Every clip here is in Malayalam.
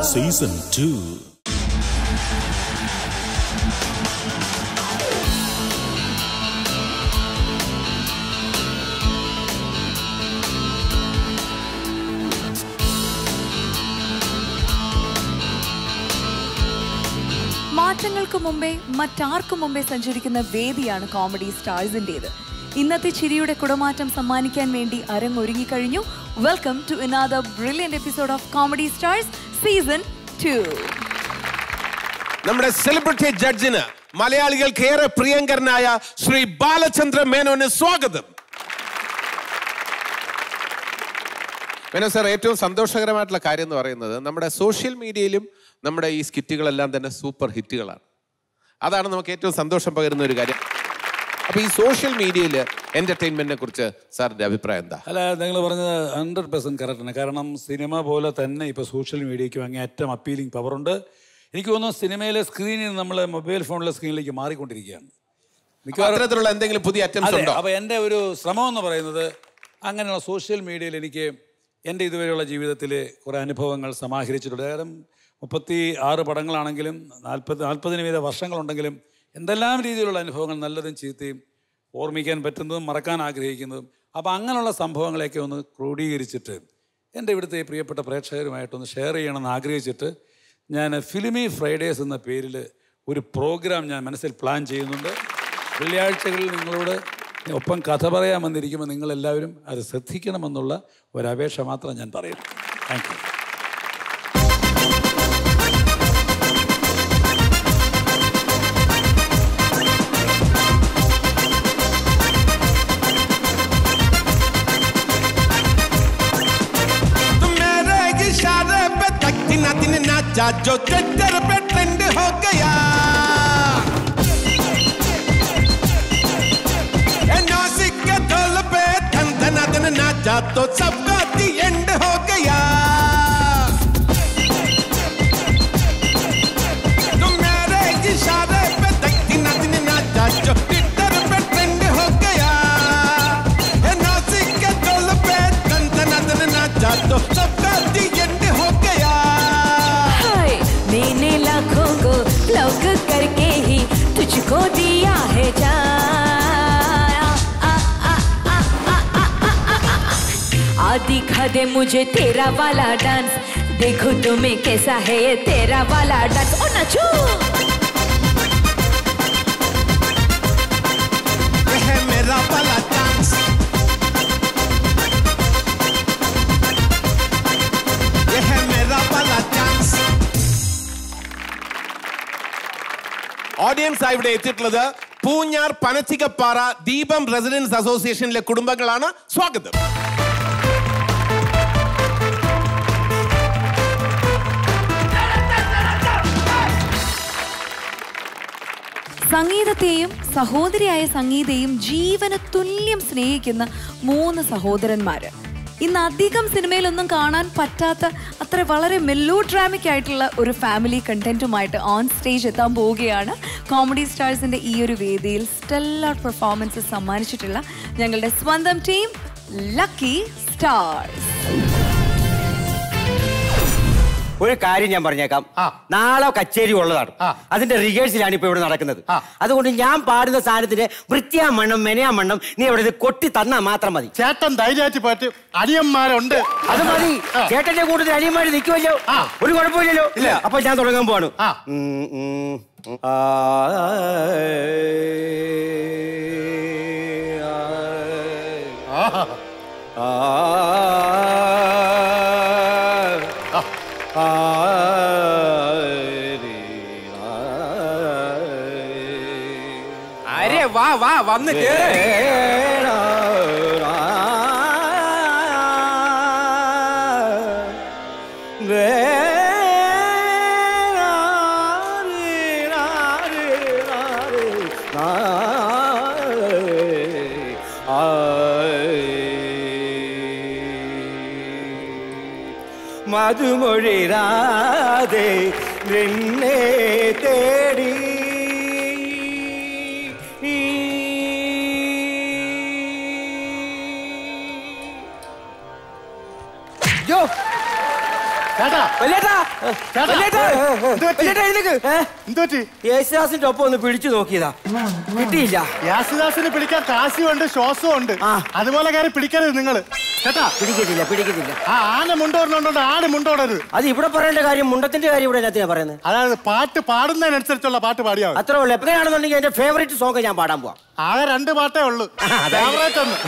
സീസൺ ടു മാറ്റങ്ങൾക്ക് മുമ്പേ മറ്റാർക്കും മുമ്പേ സഞ്ചരിക്കുന്ന വേദിയാണ് കോമഡി സ്റ്റാർസിന്റേത് ഇന്നത്തെ ചിരിയുടെ കുടമാറ്റം സമ്മാനിക്കാൻ വേണ്ടി അരങ്ങൊരുങ്ങിക്കഴിഞ്ഞു welcome to another brilliant episode of comedy stars season two നമ്മുടെ സെലിബ്രിറ്റി ജഡ്ജിന് മലയാളികൾക്ക് ഏറെ പ്രിയങ്കരനായ ശ്രീ ബാലചന്ദ്ര മേനോന് സ്വാഗതം മേനോ സാർ ഏറ്റവും സന്തോഷകരമായിട്ടുള്ള കാര്യം എന്ന് പറയുന്നത് നമ്മുടെ സോഷ്യൽ മീഡിയയിലും നമ്മുടെ ഈ സ്കിറ്റുകളെല്ലാം തന്നെ സൂപ്പർ ഹിറ്റുകളാണ് അതാണ് നമുക്ക് ഏറ്റവും സന്തോഷം പകരുന്ന ഒരു കാര്യം അപ്പൊ ഈ സോഷ്യൽ മീഡിയയിൽ എന്റർടൈൻമെന്റിനെ കുറിച്ച് സാറിന്റെ അഭിപ്രായം എന്താ അല്ല നിങ്ങൾ പറഞ്ഞത് ഹൺഡ്രഡ് പെർസെൻറ്റ് കറക്റ്റാണ് കാരണം സിനിമ പോലെ തന്നെ ഇപ്പോൾ സോഷ്യൽ മീഡിയയ്ക്കും അങ്ങേയറ്റം അപ്പീലിംഗ് പവറുണ്ട് എനിക്ക് തോന്നുന്നു സിനിമയിലെ സ്ക്രീനിൽ നമ്മൾ മൊബൈൽ ഫോണിലെ സ്ക്രീനിലേക്ക് മാറിക്കൊണ്ടിരിക്കുകയാണ് മിക്കവാറും അത്തരത്തിലുള്ള എന്തെങ്കിലും പുതിയ അറ്റംസ് അതെ ഉണ്ടോ അപ്പോൾ എൻ്റെ ഒരു ശ്രമം എന്ന് പറയുന്നത് അങ്ങനെയുള്ള സോഷ്യൽ മീഡിയയിൽ എനിക്ക് എൻ്റെ ഇതുവരെയുള്ള ജീവിതത്തിൽ കുറേ അനുഭവങ്ങൾ സമാഹരിച്ചിട്ടുണ്ട് കാരണം മുപ്പത്തി ആറ് പടങ്ങളാണെങ്കിലും നാൽപ്പത് നാൽപ്പതിന് വീത വർഷങ്ങളുണ്ടെങ്കിലും എന്തെല്ലാം രീതിയിലുള്ള അനുഭവങ്ങൾ നല്ലതും ചീത്തയും ഓർമ്മിക്കാൻ പറ്റുന്നതും മറക്കാൻ ആഗ്രഹിക്കുന്നതും അപ്പോൾ അങ്ങനെയുള്ള സംഭവങ്ങളെയൊക്കെ ഒന്ന് ക്രോഡീകരിച്ചിട്ട് എൻ്റെ ഇവിടുത്തെ പ്രിയപ്പെട്ട പ്രേക്ഷകരുമായിട്ടൊന്ന് ഷെയർ ചെയ്യണമെന്ന് ആഗ്രഹിച്ചിട്ട് ഞാൻ ഫിലിമി ഫ്രൈഡേസ് എന്ന പേരിൽ ഒരു പ്രോഗ്രാം ഞാൻ മനസ്സിൽ പ്ലാൻ ചെയ്യുന്നുണ്ട് വെള്ളിയാഴ്ചകളിൽ നിങ്ങളോട് ഒപ്പം കഥ പറയാൻ വന്നിരിക്കുമ്പോൾ നിങ്ങളെല്ലാവരും അത് ശ്രദ്ധിക്കണമെന്നുള്ള ഒരപേക്ഷ മാത്രം ഞാൻ പറയുന്നു താങ്ക് യു तुम मेरे इशारे पे तक दिन दिन नाचा जो ट्विटर पे ट्रेंड हो गया ए नासिक के ढोल पे धन धना धन नाचा तो सबका दी एंड हो गया तुम मेरे इशारे पे तक दिन दिन नाचा जो ट्विटर पे ट्रेंड हो गया ए नासिक के ढोल पे धन धना धन नाचा तो सबका दी एंड हो गया हाय मैंने लाखों को लव करके ही तुझको दिया है जान आ, आ, आ, आ, आ, आ, आ, आ, आ। आ दिखा दे मुझे तेरा वाला डांस देखो तुम्हें कैसा है ये तेरा वाला डांस ओ नचो ये है मेरा वाला डांस ये है मेरा वाला डांस ഓഡിയൻസ് ഇവിടെ എത്തിയിട്ടുള്ളത് പൂഞ്ഞാർ പനച്ചിക്കപ്പാറ ദീപം റെസിഡൻസ് അസോസിയേഷനിലെ കുടുംബങ്ങളാണ് സ്വാഗതം സംഗീതത്തെയും സഹോദരിയായ സംഗീതയും ജീവന് തുല്യം സ്നേഹിക്കുന്ന മൂന്ന് സഹോദരന്മാര് ഇന്ന് അധികം സിനിമയിലൊന്നും കാണാൻ പറ്റാത്ത അത്ര വളരെ മെല്ലോ ഡ്രാമിക് ആയിട്ടുള്ള ഒരു ഫാമിലി കണ്ടന്റുമായിട്ട് ഓൺ സ്റ്റേജ് എത്താൻ പോവുകയാണ് കോമഡി സ്റ്റാർസിന്റെ ഈ ഒരു വേദിയിൽ സ്റ്റെല്ലർ പെർഫോമൻസ് സമ്മാനിച്ചിട്ടുള്ള ഞങ്ങളുടെ സ്വന്തം ടീം ലക്കി സ്റ്റാർസ് ഒരു കാര്യം ഞാൻ പറഞ്ഞേക്കാം നാളെ കച്ചേരി ഉള്ളതാണ് അതിന്റെ റിഹേഴ്സലാണ് ഇപ്പൊ ഇവിടെ നടക്കുന്നത് അതുകൊണ്ട് ഞാൻ പാടുന്ന സാധനത്തിന്റെ വൃത്തിയാ മണ്ണം മെനയാ മണ്ണം നീ ഇവിടെ ഇത് കൊട്ടി തന്നാ മാത്രം മതി ചേട്ടൻ ധൈര്യമായിട്ട് പോയിട്ട് അടിയന്മാരുണ്ട് അത് മതി ചേട്ടന്റെ കൂട്ടത്തിൽ അനിയന്മാര് നിൽക്കുമല്ലോ ഒരു കുഴപ്പമില്ലല്ലോ ഇല്ല അപ്പൊ ഞാൻ തുടങ്ങാൻ പോവാണ് ആ. ഉം, ഉം. ആ, ആഹാ. ആ, ആ, അരെ വാ വാ വന്ന് കേറ് മധുമൊഴി രാധേ നിന്നെ തേടി യ്യോ, ചേട്ടാ വല്യേട്ടാ ചേട്ടാ. വല്യേട്ടാ എന്ത് പറ്റി? വല്യേട്ടാ എഴുന്നേക്ക് എന്ത് പറ്റി യേശുദാസിന്റെ ഒപ്പം ഒന്ന് പിടിച്ചു നോക്കിയതാ കിട്ടിയില്ല യാസിദാസിന് പിടിക്കാൻ കാശും ഉണ്ട് ശ്വാസവും ഉണ്ട് ആ. അതുപോലെ കയറി പിടിക്കരുത് നിങ്ങള് ചേട്ടാ പിടിക്കത്തില്ല പിടിക്കത്തില്ല ആ ആന മുണ്ടോടുന്നുണ്ടോ ആന മുണ്ടോടരുത് അത് ഇവിടെ പറയേണ്ട കാര്യം മുണ്ടത്തിന്റെ കാര്യം ഇവിടെ എന്നാ പറയുന്നത് അതായത് പാട്ട് പാടുന്നതിനനുസരിച്ചുള്ള പാട്ട് പാടിയാൽ മതി അത്ര ഉള്ളു എപ്പോഴാണെന്നുണ്ടെങ്കിൽ എന്റെ ഫേവറേറ്റ് സോങ് ഞാൻ പാടാൻ പോവാം ആകെ രണ്ട് പാട്ടേ ഉള്ളൂ ഫേവറേറ്റ് ഒന്ന്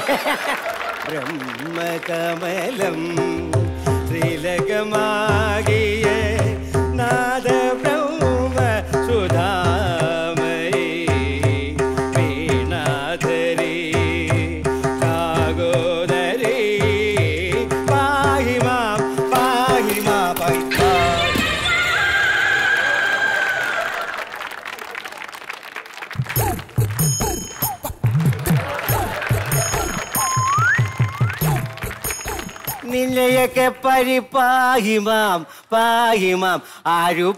ബ്രഹ്മകമലം ശ്രീലകമാകിയ നാദബ്രഹ്മ സുധാമയി വീണാധരി കാഗോദരി പാഹിമാ പാഹിമാ പാഹി നിന്നെയൊക്കെ പരിപാഹിമാം പാഹിമാം ആരു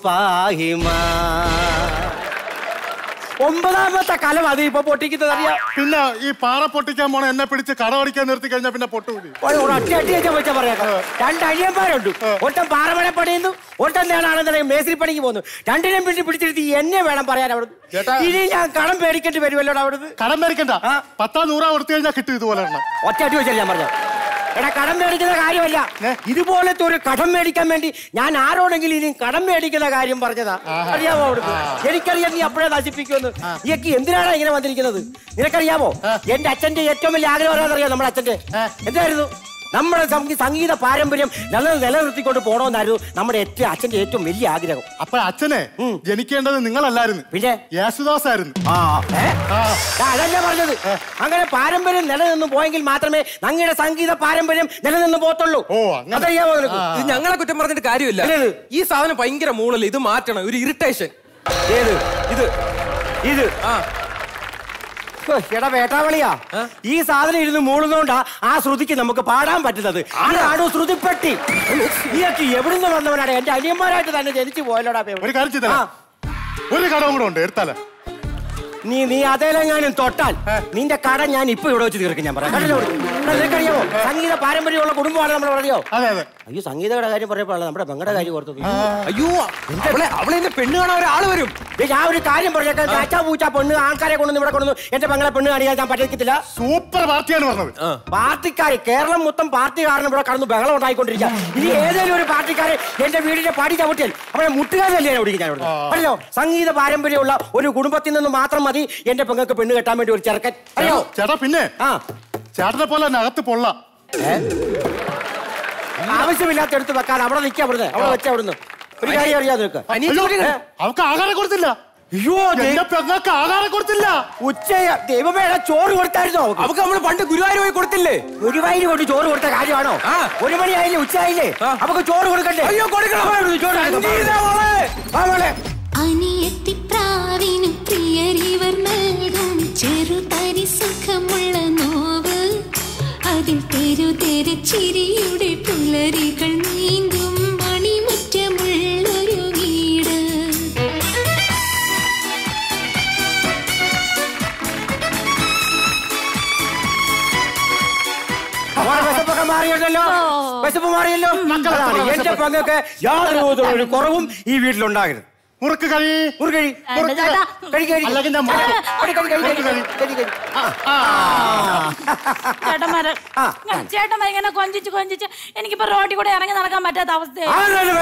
പാഹിമാം ഒമ്പതാമത്തെ കലം അത് ഇപ്പൊ പൊട്ടിക്കുന്നത് അറിയാം പിന്നെ ഈ പാറ പൊട്ടിക്കാൻ പോണ എന്നെ പിടിച്ച് കടവടിക്കാൻ നിർത്തി കഴിഞ്ഞാൽ പിന്നെ പൊട്ടുകൂടി ഒറ്റ അടി വെച്ചാൽ വെച്ചാൽ പറയാം രണ്ട് അനിയന്മാരുണ്ട് ഒറ്റം പാറമഴ പണിയുന്നു ഒറ്റം നേടാണെന്നുണ്ടെങ്കിൽ മേസ്ത്രി പണിക്ക് പോകുന്നു രണ്ടിനെയും പിടിച്ച് പിടിച്ചെടുത്ത് എന്നെ വേണം പറയാൻ അവിടെ ഇനി ഞാൻ കടം പേടിക്കേണ്ടി വരുമല്ലോ അവിടുന്ന് കടം മേടിക്കണ്ട ആ. പത്താം നൂറാ കൊടുത്തു കഴിഞ്ഞാൽ കിട്ടും ഇതുപോലെ എണ്ണം ഒറ്റ അടി വെച്ചാൽ ഞാൻ പറഞ്ഞു എടാ കടം മേടിക്കുന്ന കാര്യമല്ല ഏ? ഇതുപോലത്തെ ഒരു കടം മേടിക്കാൻ വേണ്ടി ഞാൻ ആരോടെങ്കിലും ഇനി കടം മേടിക്കുന്ന കാര്യം പറഞ്ഞതാ അറിയാമോ അവിടുന്ന് എനിക്കറിയാം നീ അപ്പോഴേ നശിപ്പിക്കുമെന്ന് നീക്ക് എന്തിനാണ് ഇങ്ങനെ വന്നിരിക്കുന്നത് നിനക്കറിയാമോ എന്റെ അച്ഛന്റെ ഏറ്റവും വലിയ ആഗ്രഹം അറിയാം നമ്മുടെ അച്ഛന്റെ എന്തായിരുന്നു നമ്മുടെ സംഗീ- സംഗീത പാരമ്പര്യം നില നിലനിർത്തിക്കൊണ്ട് പോകണമെന്നായിരുന്നു നമ്മുടെ ഏറ്റവും അച്ഛന്റെ ഏറ്റവും വലിയ ആഗ്രഹം അപ്പൊ അച്ഛനെ ജനിക്കേണ്ടത് നിങ്ങളല്ലായിരുന്നു പിന്നെ യേശുദാസ് ആയിരുന്നു ആ ഏ? ആ, അതല്ല പറഞ്ഞത് അങ്ങനെ പാരമ്പര്യം നിലനിന്ന് പോയെങ്കിൽ മാത്രമേ ഞങ്ങളുടെ സംഗീത പാരമ്പര്യം നിലനിന്ന് പോത്തുള്ളൂ ഓ, അങ്ങനെ. അതറിയാമോ നിനക്ക് ഇത് ഞങ്ങളെ കുറ്റം പറഞ്ഞിട്ട് കാര്യമില്ല ഏത്? ഈ സാധനം ഭയങ്കര മൂളല് ഇത് മാറ്റണം ഒരു ഇറിറ്റേഷൻ ഏത് ഇത് ഇത് ആ ഹോ, എടാ വേട്ടാവളിയാ ഈ സാധനം ഇരുന്ന് മൂളുന്നോണ്ടാ ആ ശ്രുതിക്ക് നമുക്ക് പാടാൻ പറ്റുന്നത് ആണോ ശ്രുതിപ്പെട്ടി നീയൊക്കെ എവിടുന്ന് വന്നവനാണ് എന്റെ അനിയന്മാരായിട്ട് തന്നെ ജനിച്ചു പോയല്ലോടാ ഇപ്പൊ. ഒരു കാര്യം ചെയ്തരാം. ആ, ഒരു കടവും കൂടെ ഉണ്ട് എടുത്താലേ നീ നീ അതേലെങ്ങാനും തൊട്ടാൽ നിന്റെ കട ഞാൻ ഇപ്പൊ ഇവിടെ വെച്ച് തീർക്കും ഞാൻ പറയാം കണ്ടില്ലേ ഇവിടെ? ഇവിടെ നിനക്കറിയാമോ സംഗീത പാരമ്പര്യമുള്ള കുടുംബമാണ് നമ്മൾ അറിയോ അതെ അതെ അയ്യോ സംഗീതയുടെ കാര്യം പറഞ്ഞപ്പോഴാണ് നമ്മുടെ പെങ്ങളുടെ കാര്യം ഓർത്തത് അയ്യോ അവളെ അവളെ എന്നെ പെണ്ണ് കാണാൻ ഒരാള് വരും ദേ, ഞാൻ ഒരു കാര്യം പറഞ്ഞേക്കാം ചാച്ചാ പൂച്ച പെണ്ണ് ആൾക്കാരെ കൊണ്ടു ഇവിടെ കൊണ്ടു എന്റെ പെങ്ങളെ പെണ്ണ് കാണിക്കാൻ ഞാൻ പറ്റിക്കത്തില്ല സൂപ്പർ പാർട്ടിയാണ് പറഞ്ഞത് പാർട്ടിക്കാര് കേരളം മൊത്തം പാർട്ടി കാരണം ഇവിടെ കടന്ന് ബഹളം ഉണ്ടായിക്കൊണ്ടിരിക്കുക ഇനി ഏതെങ്കിലും ഒരു പാർട്ടിക്കാരെ എന്റെ വീടിന്റെ പടി ചവിട്ടിയാൽ അവരെ മുട്ടുകാരല്ലേ ഓടിക്കും ഞാൻ ഇവിടെ അറിയോ സംഗീത പാരമ്പര്യമുള്ള ഒരു കുടുംബത്തിൽ നിന്ന് മാത്രം മതി എന്റെ പെങ്ങൾക്ക് പെണ്ണ് കെട്ടാൻ വേണ്ടി ഒരു ചെറുക്കൻ അറിയോ ചേട്ടാ പിന്നെ ആ ചേട്ടനെ പോലെ തന്നെ അകത്ത് പൊള്ള ആവശ്യമില്ലാത്ത എടുത്ത് വെക്കാൻ അവിടെ നിൽക്കുക അവിടുന്ന് അവിടെ വെച്ച അവിടുന്ന് ഒരു കാര്യം അറിയാതെ നിൽക്കുക അയ്യോ, അവൾക്ക് ആഹാരം കൊടുത്തില്ല അയ്യോ ദേ- എന്റെ പെങ്ങൾക്ക് ആഹാരം കൊടുത്തില്ല ഉച്ച ദൈവമേ എടാ, ചോറ് കൊടുത്തായിരുന്നോ അവക്ക്? അവക്ക് നമ്മള് പണ്ട് ഗുരുവായൂർ പോയി കൊടുത്തില്ലേ ഗുരുവായൂർ കൊണ്ട് ചോറ് കൊടുത്ത കാര്യമാണോ ആ. ഒരു മണിയായില്ലേ ഉച്ചയായില്ലേ ആ. നമുക്ക് ചോറ് കൊടുക്കണ്ടേ അയ്യോ, കൊടുക്കണം. ആ, ഇവിടുന്ന് ചോറ് കൊടുക്കാം. സംഗീത മോളെ. ആ, മോളെ. അനിയത്തിപ്രാവിനു പ്രിയരിവർ നൽകും ചെറുതരി സുഖമുള്ള നോവ് അതിൽ തെരു തെരു ചിരിയുടെ പുലരികൾ നീന്തും മണിമുറ്റമുള്ളൊരു വീട് മോളെ വിശപ്പൊക്കെ മാറിയല്ലോ വിശപ്പ് മാറിയല്ലോ അതാണ് എന്റെ പങ്കൊക്കെ യാതൊരു വിധത്തിലുള്ള ഒരു കുറവും ഈ വീട്ടിലുണ്ടാകരുത് മുറുക്ക് കഴി മുറുകഴി എന്റെ ചേട്ടാ. അല്ലെങ്കിൽ ഞാൻ മുറുക്ക് ചേട്ടന്മാര് ആ. ചേട്ടന്മാർ ഇങ്ങനെ കൊഞ്ചിച്ച് കൊഞ്ചിച്ച് എനിക്കിപ്പോ റോഡിൽ കൂടെ ഇറങ്ങി നടക്കാൻ പറ്റാത്ത അവസ്ഥയായി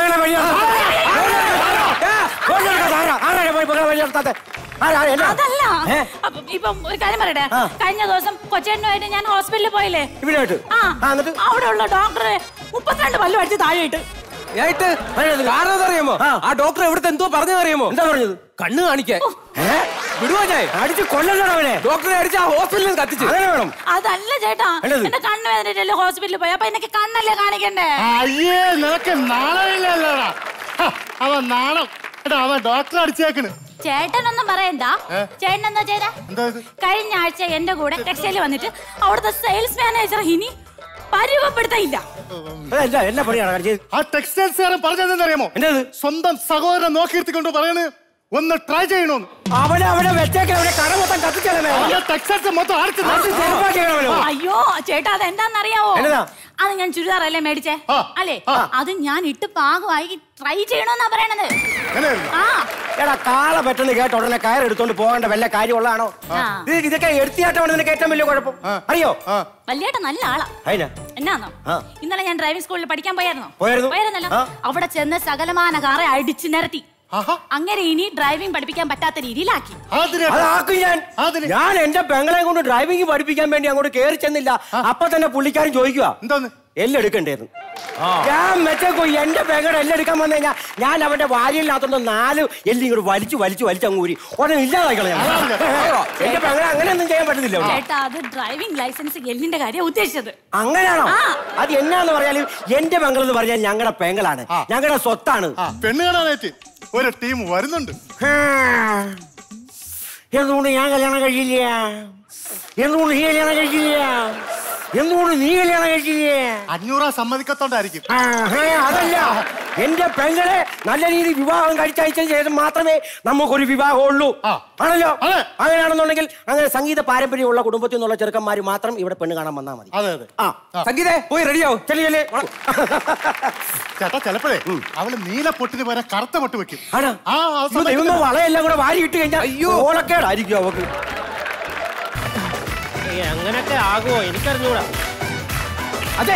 അതല്ല ഏ? അപ്പൊ ഇപ്പം ഒരു കാര്യം പറയട്ടെ ആ. കഴിഞ്ഞ ദിവസം കൊച്ചേട്ടനുമായിട്ട് ഞാൻ ഹോസ്പിറ്റലിൽ പോയില്ലേ ഇവിടെയായിട്ട് ആ ആ, എന്നിട്ട്? അവിടെ ഉള്ള ഡോക്ടറെ മുപ്പത്തിരണ്ട് പല്ല് അടിച്ച് താഴെ ഇട്ട് ഞായിട്ട് കാരണം അറിയാമോ ആ. ആ ഡോക്ടർ എവിടുത്തെ എന്തോ പറഞ്ഞതറിയാമോ എന്താ പറഞ്ഞത് കണ്ണ് കാണിക്കാൻ ഏ? വിടുവാ ഞാൻ അടിച്ച് കൊല്ലണോ അവനെ ഡോക്ടറെ അടിച്ച് ആ ഹോസ്പിറ്റലിൽ കത്തിച്ച് അങ്ങനെ വേണം അതല്ല ചേട്ടാ അല്ലത്? എന്റെ കണ്ണ് വേദനയിട്ടല്ലേ ഹോസ്പിറ്റലിൽ പോയി അപ്പൊ എനിക്ക് കണ്ണല്ലേ കാണിക്കണ്ടേ അയ്യേ നിനക്ക് നാളമില്ലല്ലോടാ ഹ, അവൻ നാണം എടാ അവൻ ഡോക്ടറെ അടിച്ചേക്കണ് ചേട്ടനൊന്നും പറയണ്ട ചേട്ടൻ എന്താ ചെയ്ത എന്താ ഇത് കഴിഞ്ഞ ആഴ്ച എന്റെ കൂടെ ടെക്സ്റ്റൈലിൽ വന്നിട്ട് അവിടുത്തെ സെയിൽസ് മാനേജർ ഹിനി പരുവപ്പെടുത്തില്ല അല്ല എന്നാ പണിയാണ് കാണിച്ചത് ആ ടെക്സ്റ്റൈൽസുകാരൻ പറഞ്ഞതെന്നറിയാമോ എന്തത് സ്വന്തം സഹോദരനെ നോക്കിയിരുത്തിക്കൊണ്ട് പറയണ് ഒന്ന് ട്രൈ ചെയ്യണോന്ന് അവനെ അവിടെ വെച്ചേക്കൽ അവനെ കട മൊത്തം കത്തിച്ചേളമേ അവന്റെ ടെക്സസ് മൊത്തം അടിച്ച് നശിപ്പിച്ചു. അയ്യോ ചേട്ടാ അത് എന്താന്നറിയാവോ എന്നതാ? അത് ഞാൻ ചുരിദാറല്ലേ മേടിച്ചേ ആ, അല്ലേ ആ. അത് ഞാൻ ഇട്ട് പാകമായി ട്രൈ ചെയ്യണമെന്നാ പറയണത് അങ്ങനെയായിരുന്നു. ആ എടാ കാള പെട്ടെന്ന് കേട്ട ഉടനെ കയർ എടുത്തോണ്ട് പോകേണ്ട വല്ല കാര്യമുള്ളതാണോ ആ. ഇത് ഇതൊക്കെ എടുത്തിയാട്ടമാണ് നിനക്ക് ഏറ്റവും വലിയ കുഴപ്പം അറിയോ ആ. വല്യേട്ടൻ നല്ല ആളാ അതിനാ എന്നാന്നോ ആ. ഇന്നലെ ഞാൻ ഡ്രൈവിംഗ് സ്കൂളിൽ പഠിക്കാൻ പോയായിരുന്നോ പോയായിരുന്നു. പോയായിരുന്നല്ലോ ആ. അവിടെ ചെന്ന് സകലമാന കാറെ അടിച്ചു നിരത്തി ആഹാ. അങ്ങനെ ഇനി ഡ്രൈവിംഗ് പഠിപ്പിക്കാൻ പറ്റാത്ത രീതിയിലാക്കി അതിന് അതാക്കും ഞാൻ അതിന്? ഞാൻ എന്റെ പെങ്ങളെ കൊണ്ട് ഡ്രൈവിംഗ് പഠിപ്പിക്കാൻ വേണ്ടി അങ്ങോട്ട് കയറി ചെന്നില്ല അപ്പൊ തന്നെ പുള്ളിക്കാരൻ ചോദിക്കുക എന്തോന്ന് എല്ലെടുക്കണ്ടേന്ന് ഞാൻ മെച്ചേക്കോ എന്റെ പെങ്ങളെ എല്ലെടുക്കാൻ വന്നു കഴിഞ്ഞാൽ ഞാൻ അവന്റെ വാരിയില്ലാത്തോണ്ട് നാല് എല്ലി ഇങ്ങോട്ട് വലിച്ചു വലിച്ചു വലിച്ചു അങ്ങ് ഊരി ഉടനെ ഇല്ലാതായി കളയാം എന്റെ പെങ്ങളെ അങ്ങനെയൊന്നും ചെയ്യാൻ പറ്റുന്നില്ല അവിടെ. ചേട്ടാ അത് ഡ്രൈവിംഗ് ലൈസൻസ് എല്ലിന്റെ കാര്യം ഉദ്ദേശിച്ചത് അങ്ങനെയാണോ ആ. അത് എന്നാന്ന് പറഞ്ഞാലും എന്റെ പെങ്ങൾ എന്ന് പറഞ്ഞാൽ ഞങ്ങളുടെ പെങ്ങളാണ് ഞങ്ങളുടെ സ്വത്താണ് ആ പെണ്ണ് കാണാനായിട്ട് ഒരു ടീം വരുന്നുണ്ട് ഹാ. എന്തുകൊണ്ട് ഞാൻ കല്യാണം കഴിക്കില്ല എന്തുകൊണ്ട് നീ കല്യാണം കഴിക്കില്ല എന്തുകൊണ്ട് നീ കല്യാണം കഴിക്കില്ല അഞ്ഞൂറാ സമ്മതിക്കത്തോണ്ടായിരിക്കും ആ, ഹേ, അതല്ല എന്റെ പെങ്ങളെ നല്ല രീതിയിൽ വിവാഹം കഴിച്ചയച്ചതിന് ശേഷം മാത്രമേ നമുക്കൊരു വിവാഹമുള്ളൂ ആ. ആണല്ലോ അതെ. അങ്ങനെയാണെന്നുണ്ടെങ്കിൽ അങ്ങനെ സംഗീത പാരമ്പര്യമുള്ള കുടുംബത്തിൽ നിന്നുള്ള ചെറുക്കന്മാർ മാത്രം ഇവിടെ പെണ്ണ് കാണാൻ വന്നാൽ മതി അതെ അതെ ആ സംഗീതേ പോയി റെഡിയാവും ചെല്ലി ചെല്ലി ചേട്ടാ ചിലപ്പോഴേ അവള് നീല പൊട്ടിന് പകരം കറുത്ത പൊട്ട് വെക്കും ആണോ? ആ ആ ഇത് ദൈവമേ, സമയത്ത് വളയെല്ലാം കൂടെ വാരി ഇട്ട് കഴിഞ്ഞാൽ അയ്യോ ഓളക്കേടായിരിക്കും അവക്ക് അങ്ങനൊക്കെ ആകുമോ എനിക്കറിഞ്ഞൂടാ അതെ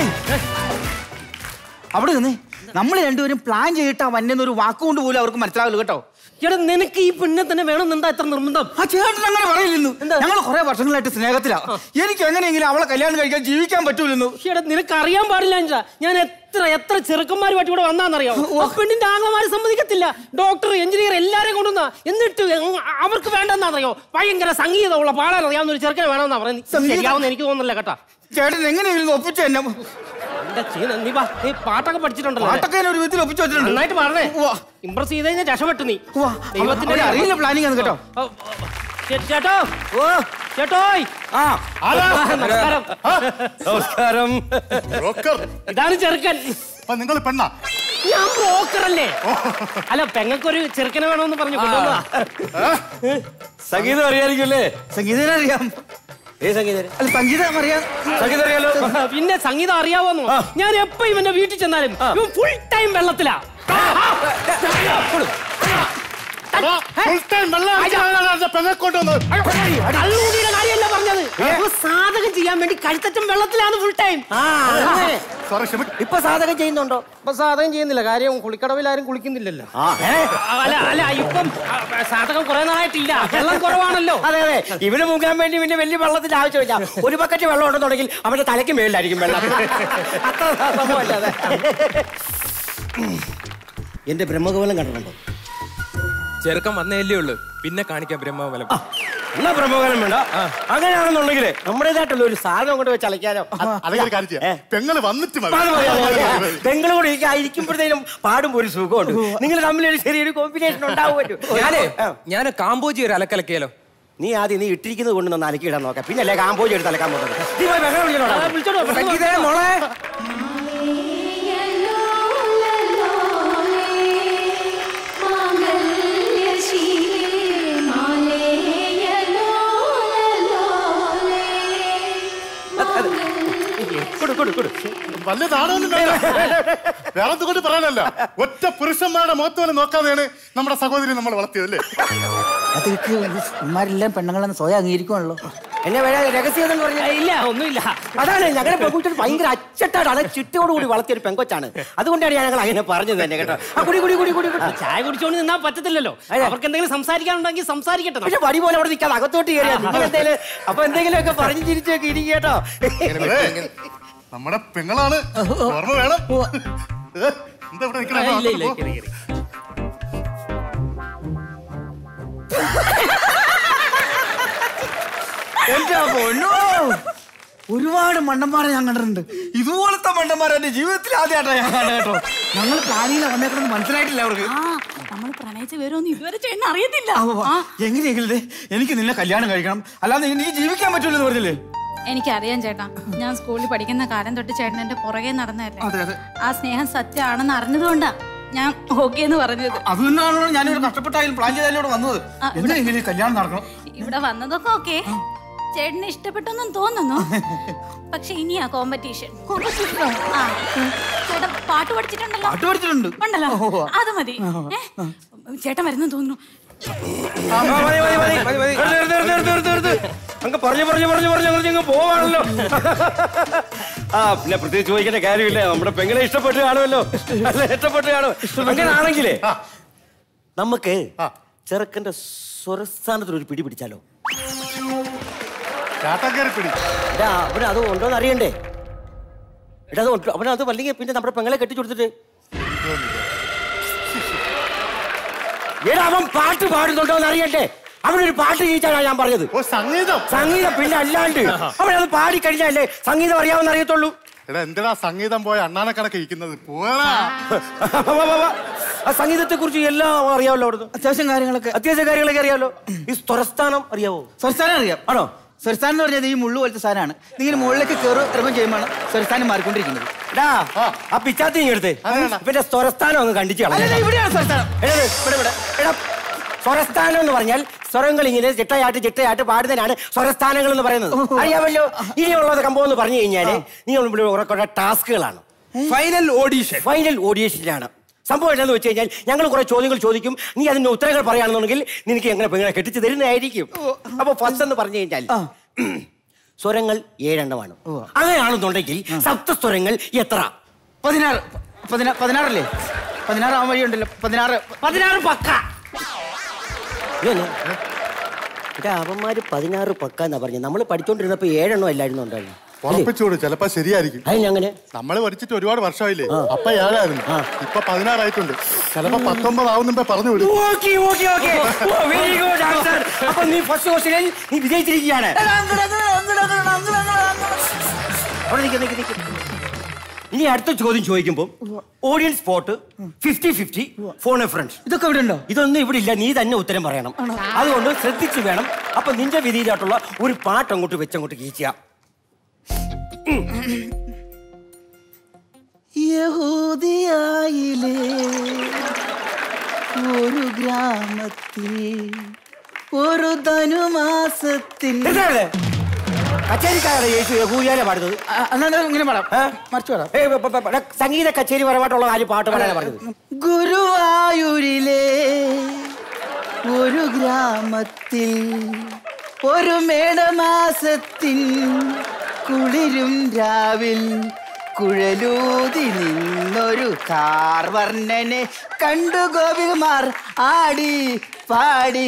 അവിടെ നിന്ന് നമ്മൾ രണ്ടുപേരും പ്ലാൻ ചെയ്തിട്ടാ വന്നെന്നൊരു വാക്കുകൊണ്ട് പോലും അവർക്ക് മനസ്സിലാവില്ല കേട്ടോ എടാ നിനക്ക് ഈ പെണ്ണെ തന്നെ വേണം എന്താ ഇത്ര നിർബന്ധം ആ ചേട്ടൻ അങ്ങനെ പറയില്ലെന്നു ഞങ്ങൾ കുറെ വർഷങ്ങളായിട്ട് സ്നേഹത്തിലാ എനിക്ക് എങ്ങനെയെങ്കിലും അവളെ കല്യാണം കഴിക്കാൻ ജീവിക്കാൻ പറ്റൂലെന്നു എടാ നിനക്ക് അറിയാൻ പാടില്ല അഞ്ചാ. ഞാൻ എത്ര എത്ര ചെറുക്കന്മാരുമായിട്ട് ഇവിടെ വന്നാന്നറിയാം ആ പെണ്ണിന്റെ ആംഗ്ലമാര് സമ്മതിക്കത്തില്ല ഡോക്ടർ എഞ്ചിനീയർ എല്ലാരെയും കൊണ്ടുവന്ന എന്നിട്ട് അങ്ങ് അവർക്ക് വേണ്ടെന്നാന്നറിയോ ഭയങ്കര സംഗീതമുള്ള പാടാൻ അറിയാവുന്ന ഒരു ചെറുക്കനെ വേണമെന്നാ പറയുന്നത് സംഗീതം? ശരിയാവുന്ന എനിക്ക് തോന്നുന്നില്ല കേട്ടാ ചേട്ടൻ എങ്ങനെയെങ്കിലും ഒപ്പിച്ചു തന്നെ എന്താ ചെയ്യുന്നത് നീ വാ നീ പാട്ടൊക്കെ പഠിച്ചിട്ടുണ്ടല്ലോ പാട്ടൊക്കെ ഞാൻ ഒരു വിധത്തിൽ ഒപ്പിച്ചു വെച്ചിട്ടുണ്ട് നന്നായിട്ട് പാടണേ ഉവ്വ. ഇംപ്രസ് ചെയ്ത് കഴിഞ്ഞാൽ രക്ഷപ്പെട്ടു നീ ഉവ്വ. ദൈവത്തിന്റെ അവര് അറിയില്ല പ്ലാനിങ് ആണ് കേട്ടോ ഓ, ചേ- ചേട്ടോ ഓ ചേട്ടോയ് ആ ആരാ? നമസ്കാരം നമസ്കാരം ബ്രോക്കർ ഇതാണ് ചെറുക്കൻ അപ്പൊ നിങ്ങൾ പെണ്ണാ ഞാൻ ബ്രോക്കർ അല്ലേ അല്ല പെങ്ങൾക്കൊരു ചെറുക്കനെ വേണമെന്ന് പറഞ്ഞു കൊണ്ടുവന്നതാ സംഗീതം അറിയായിരിക്കുമല്ലേ സംഗീതം അറിയാം ഏ സംഗീതം അല്ല സംഗീതം അറിയാം സംഗീതം അറിയാലോ പിന്നെ സംഗീതം അറിയാവോന്നു ഞാൻ എപ്പോ ഇവന്റെ വീട്ടിൽ ചെന്നാലും ഇവൻ ഫുൾ ടൈം വെള്ളത്തിലാ ഫുൾ ടൈം വെള്ളം അടിച്ചാണ് പെണ്ണെ കൊണ്ടുവന്നത് കള്ളുകൂടിയുടെ കാര്യമല്ല പറഞ്ഞത് ഇപ്പൊ സാധകം ചെയ്യാൻ വേണ്ടി കഴുത്തറ്റം വെള്ളത്തിലാണ് ഫുൾ ടൈം സോറി ക്ഷമിക്കും ഇപ്പൊ സാധകം ചെയ്യുന്നുണ്ടോ ഇപ്പൊ സാധകം ചെയ്യുന്നില്ല കാര്യം കുളിക്കടവിൽ ആരും കുളിക്കുന്നില്ലല്ലോ അല്ല അല്ല ഇപ്പം ആ, സാധകം കുറെ നാളായിട്ടില്ല വെള്ളം കുറവാണല്ലോ അതെ അതെ ഇവന് മുങ്ങാൻ വേണ്ടി ഇവന്റെ വലിയ വെള്ളത്തിന്റെ ആവശ്യമില്ല ഒരു ബക്കറ്റ് വെള്ളം ഉണ്ടെന്നുണ്ടെങ്കിൽ അവന്റെ തലയ്ക്ക് മേളിലായിരിക്കും വെള്ളം അത്ര സംഭവമല്ല അതെ എന്റെ ബ്രഹ്മകോലം കണ്ടിട്ടുണ്ടോ ചെറുക്കം വന്നേല്ലേ ഉള്ളൂ പിന്നെ കാണിക്കാം ബ്രഹ്മബലം എന്നാ ബ്രഹ്മകോലം വേണ്ട അങ്ങനെയാണെന്നുണ്ടെങ്കിൽ നമ്മുടേതായിട്ടുള്ള ഒരു സാധനം കൊണ്ട് വെച്ച് അലക്കാനോ അല്ലെങ്കിൽ ഒരു കാര്യം ചെയ്യാം പെങ്ങള് വന്നിട്ട് മതി. അത് മതി, അത് മതി. പെങ്ങളോട് എനിക്ക് ഇരിക്കുമ്പോഴത്തേനും പാടുമ്പോ ഒരു സുഖമുണ്ട് നിങ്ങൾ തമ്മിൽ ഒരു ചെറിയൊരു കോമ്പിനേഷൻ ഉണ്ടാവുമല്ലോ ഞാനേ ആ. ഞാൻ കാമ്പോജി ഒരു അലക്കലക്കിയാലോ നീ ആദ്യം നീ ഇട്ടിരിക്കുന്നത് കൊണ്ട് ഒന്ന് അലക്കിയിടാൻ നോക്കാം പിന്നെ അല്ലേ കാമ്പോജി എടുത്ത് അലക്കാൻ പോകുന്നത് നീ പോയി ബഹളം വിളിച്ചോടാ. സംഗീതേ മോളെ കൊടു, കൊടു, കൊടു. വലിയ നാടൊന്നും വേണ്ട വേറെ കൊണ്ട് പറയാനല്ല ഒറ്റ പുരുഷന്മാരുടെ മുഖത്ത് പോലെ നോക്കാതെയാണ് നമ്മുടെ സഹോദരി നമ്മൾ വളർത്തിയത് അല്ലേ അതൊക്കെ ഇമാരെല്ലാം പെണ്ണുങ്ങളെന്ന് സ്വയം അംഗീകരിക്കുവാണല്ലോ എന്നെ വേണ രഹസ്യം എന്ന് പറഞ്ഞാൽ ഇല്ല ഒന്നുമില്ല അതാണ് ഞങ്ങളുടെ പെൺകുട്ടി ഭയങ്കര അച്ചട്ടാണ് ചിട്ടയോട് കൂടി വളർത്തിയ ഒരു പെങ്കൊച്ചാണ് അതുകൊണ്ടാണ് ഞങ്ങൾ അങ്ങനെ പറഞ്ഞത് തന്നെ കേട്ടോ ആ കുടി കുടി കുടി കുടി കുടി. ചായ കുടിച്ചോണ്ട് നിന്നാ പറ്റത്തില്ലല്ലോ അവർക്ക് എന്തെങ്കിലും സംസാരിക്കാനുണ്ടെങ്കിൽ സംസാരിക്കട്ടെ പക്ഷെ വടി പോലെ അവിടെ നിൽക്കാതെ അകത്തോട്ട് കയറിയാ നിങ്ങൾ എന്തെങ്കിലും അപ്പൊ എന്തെങ്കിലും ഒക്കെ പറഞ്ഞു ചിരിച്ചൊക്കെ ഇരിക്കും കേട്ടോ അതെ നമ്മുടെ പെങ്ങളാണ് ഓർമ്മ വേണം ഏ, എന്താ ഇവിടെ നിൽക്കണേ? ഇല്ല ഇല്ല പോ. കേറി, കേറി. എന്റെ പൊന്നോ ഒരുപാട് മണ്ടന്മാരെ ഞാൻ കണ്ടിട്ടുണ്ട് ഇതുപോലത്തെ മണ്ടന്മാരെ എന്റെ ജീവിതത്തിൽ ആദ്യമായിട്ടാണ് ഞാൻ കണ്ടത് കേട്ടോ ഞങ്ങൾ പ്ലാനിങ്ങിൽ വന്നേക്കണമെന്ന് മനസ്സിലായിട്ടില്ല അവർക്ക് ആ നമ്മൾ പ്രണയിച്ച് വരുമെന്ന് ഇതുവരെ ചെയ്യുന്ന അറിയത്തില്ല ആ, ഉവ്വ. ആ, എങ്ങനെയെങ്കിലും ദേ, എനിക്ക് നിന്നെ കല്യാണം കഴിക്കണം അല്ലാതെ എനിക്ക് ജീവിക്കാൻ പറ്റൂലെന്ന് പറഞ്ഞില്ലേ എനിക്കറിയാം ചേട്ടാ ഞാൻ സ്കൂളിൽ പഠിക്കുന്ന കാലം തൊട്ട് ചേട്ടൻ എന്റെ പുറകെ നടന്നതല്ലേ അതെ, അതെ. ആ സ്നേഹം സത്യമാണെന്ന് അറിഞ്ഞതുകൊണ്ടാ ഞാൻ ഓക്കെ എന്ന് പറഞ്ഞത് അത് തന്നെയാണല്ലോ ഞാനിവിടെ കഷ്ടപ്പെട്ടായാലും പ്ലാൻ ചെയ്താലും ഇവിടെ വന്നത് ആ, എന്തെങ്കിലും ഈ കല്യാണം നടക്കണം ഇവിടെ വന്നതൊക്കെ ഓക്കെ ചേട്ടന് ഇഷ്ടപ്പെട്ടൊന്നും തോന്നുന്നു പക്ഷെ ഇനിയാ കോമ്പറ്റീഷൻ ആ ചേട്ടൻ പാട്ട് പഠിച്ചിട്ടുണ്ടല്ലോ പാട്ട് പഠിച്ചിട്ടുണ്ട് ഉണ്ടല്ലോ ഓ. അത് മതി ഏ? ചേട്ടൻ വരുന്നു തോന്നുന്നു ആ, മതി, മതി, മതി, മതി, മതി. നിർത്ത്, നിർത്ത്, നിർത്ത്, നിർത്ത്, നിർത്ത്. അങ്ങ് പറഞ്ഞു പറഞ്ഞു പറഞ്ഞു പറഞ്ഞു പറഞ്ഞു അങ്ങ് പോവാണല്ലോ ആ പിന്നെ പ്രത്യേകിച്ച് ചോദിക്കേണ്ട കാര്യമില്ല നമ്മുടെ പെങ്ങളെ ഇഷ്ടപ്പെട്ട് കാണുമല്ലോ അല്ല ഇഷ്ടപ്പെട്ട് കാണും അങ്ങനെയാണെങ്കിലേ നമുക്ക് ചെറുക്കന്റെ സ്വരസ്ഥാനത്തിൽ ഒരു പിടി പിടിച്ചാലോ ചാട്ടക്കയറി പിടി എടാ അവന് അത് ഉണ്ടോന്ന് അറിയണ്ടേ എടാ അത് ഉണ്ട്. അവനത് അല്ലെങ്കിൽ പിന്നെ നമ്മുടെ പെങ്ങളെ കെട്ടിച്ചു കൊടുത്തിട്ട് എടാ അവൻ പാട്ട് പാടുന്നുണ്ടോ എന്ന് അറിയട്ടെ അവനൊരു പാട്ട് ജയിച്ചാണ് ഞാൻ പറഞ്ഞത് ഓ സംഗീതം സംഗീതം പിന്നെ അല്ലാണ്ട് അവനത് പാടി കഴിഞ്ഞാലേ സംഗീതം അറിയാവുന്ന അറിയത്തുള്ളൂ എടാ എന്തിനാ സംഗീതം പോയ അണ്ണാനെ കണക്ക് ഇരിക്കുന്നത് പോടാ ആ സംഗീതത്തെ കുറിച്ച് എല്ലാം അറിയാമല്ലോ അവിടുന്ന് അത്യാവശ്യം കാര്യങ്ങളൊക്കെ അത്യാവശ്യ കാര്യങ്ങളൊക്കെ അറിയാമല്ലോ ഈ സ്വരസ്ഥാനം അറിയാവോ സ്വരസ്ഥാനം അറിയാം ആണോ സ്വരസ്ഥാനം എന്ന് പറഞ്ഞാൽ ഈ മുള്ളു പോലത്തെ സാധനമാണ് നിങ്ങൾ മുകളിലേക്ക് കയറും ഇറങ്ങും ചെയ്യുമ്പോൾ സ്വരസ്ഥാനം മാറിക്കൊണ്ടിരിക്കുന്നത് എടാ ആ പിച്ചാത്തി ഇങ്ങ് എടുത്തേ പിന്നെ സ്വരസ്ഥാനം അങ്ങ് കണ്ടിച്ച് കളഞ്ഞേക്കാം. അല്ലല്ല, ഇവിടെയാണ് സ്വരസ്ഥാനം എടാ, ഇത് ഇവിടെ ഇവിടെ എടാ സ്വരസ്ഥാനം എന്ന് പറഞ്ഞാൽ സ്വരങ്ങൾ ഇങ്ങനെ ചിട്ടയായിട്ട് ചിട്ടയായിട്ട് പാടുന്നതിനാണ് സ്വരസ്ഥാനങ്ങൾ എന്ന് പറയുന്നത് അറിയാമല്ലോ ഇനിയുള്ളത് സംഭവം എന്ന് പറഞ്ഞു കഴിഞ്ഞാല് നിങ്ങൾ ഇവിടെ കുറെ ടാസ്കുകളാണ് ഫൈനൽ ഓഡീഷൻ ഫൈനൽ ഓഡിയേഷനിലാണ് സംഭവം എന്താണെന്ന് വെച്ച് കഴിഞ്ഞാൽ ഞങ്ങൾ കുറെ ചോദ്യങ്ങൾ ചോദിക്കും നീ അതിന്റെ ഉത്തരങ്ങൾ പറയുകയാണെന്നുണ്ടെങ്കിൽ നിനക്ക് എങ്ങനെ പെങ്ങളെ കെട്ടിച്ച് തരുന്നതായിരിക്കും അപ്പൊ ഫസ്റ്റ് എന്ന് പറഞ്ഞു കഴിഞ്ഞാൽ സ്വരങ്ങൾ ഏഴെണ്ണമാണ് അങ്ങനെയാണെന്നുണ്ടെങ്കിൽ സപ്തസ്വരങ്ങൾ എത്ര പതിനാറ് പതിനാ- പതിനാറല്ലേ പതിനാറ് ആവാൻ വഴിയുണ്ടല്ലോ പതിനാറ് പതിനാറ് പക്ക ഇതൊന്ന്. എടാ അവന്മാര് പതിനാറ് പക്ക എന്നാ പറഞ്ഞു നമ്മൾ പഠിച്ചോണ്ടിരുന്നപ്പോ ഏഴെണ്ണം അല്ലായിരുന്നു ഉണ്ടായിരുന്നു ഉറപ്പിച്ചോട് ചിലപ്പോ ശരിയായിരിക്കും അതിനങ്ങനെ നമ്മള് പഠിച്ചിട്ട് ഒരുപാട് വർഷമായില്ലേ അപ്പൊ ഏഴായിരുന്നു ഇപ്പൊ പതിനാറായിട്ടുണ്ട് ചിലപ്പോ പത്തൊമ്പത് ആവുന്നുമ്പേ പറഞ്ഞു വിടും okay okay okay very good answer അപ്പൊ നീ ഫസ്റ്റ് ക്വസ്റ്റിനിൽ നീ വിജയിച്ചിരിക്കുകയാണ് അവിടെ നിൽക്ക്, നിൽക്ക്, നിൽക്ക്. ഇനി അടുത്ത ചോദ്യം ചോദിക്കുമ്പോൾ audience spot fifty fifty phone a friends ഇതൊക്കെ ഇവിടെ ഉണ്ടോ ഇതൊന്നും ഇവിടെ ഇല്ല നീ തന്നെ ഉത്തരം പറയണം അതുകൊണ്ട് ശ്രദ്ധിച്ച് വേണം അപ്പൊ നിന്റെ വിധിയിലായിട്ടുള്ള ഒരു പാട്ട് അങ്ങോട്ട് വെച്ചങ്ങോട്ട് കീച്ചുക യഹൂദിയായിലെ ഒരു ഗ്രാമത്തിൽ ഒരു ധനുമാസത്തിൽ കച്ചേരിക്കാരെ യേശു യഹൂദിയാലെ പാടുന്നത് അല്ലാണ്ട് ഇങ്ങനെ പാടാം മറിച്ചു പാടാം ഏയ് പ- പ- പ- സംഗീത കച്ചേരി പരമായിട്ടുള്ള കാര്യം പാട്ട് പാടാനാണ് പറഞ്ഞത് ഗുരുവായൂരിലെ ഒരു ഗ്രാമത്തിൽ ഒരു മേടമാസത്തിൻ കുളിരും രാവിൽ കുഴലൂതി നിന്നൊരു കാർവർണ്ണനെ കണ്ടു ഗോപികുമാർ ആടി പാടി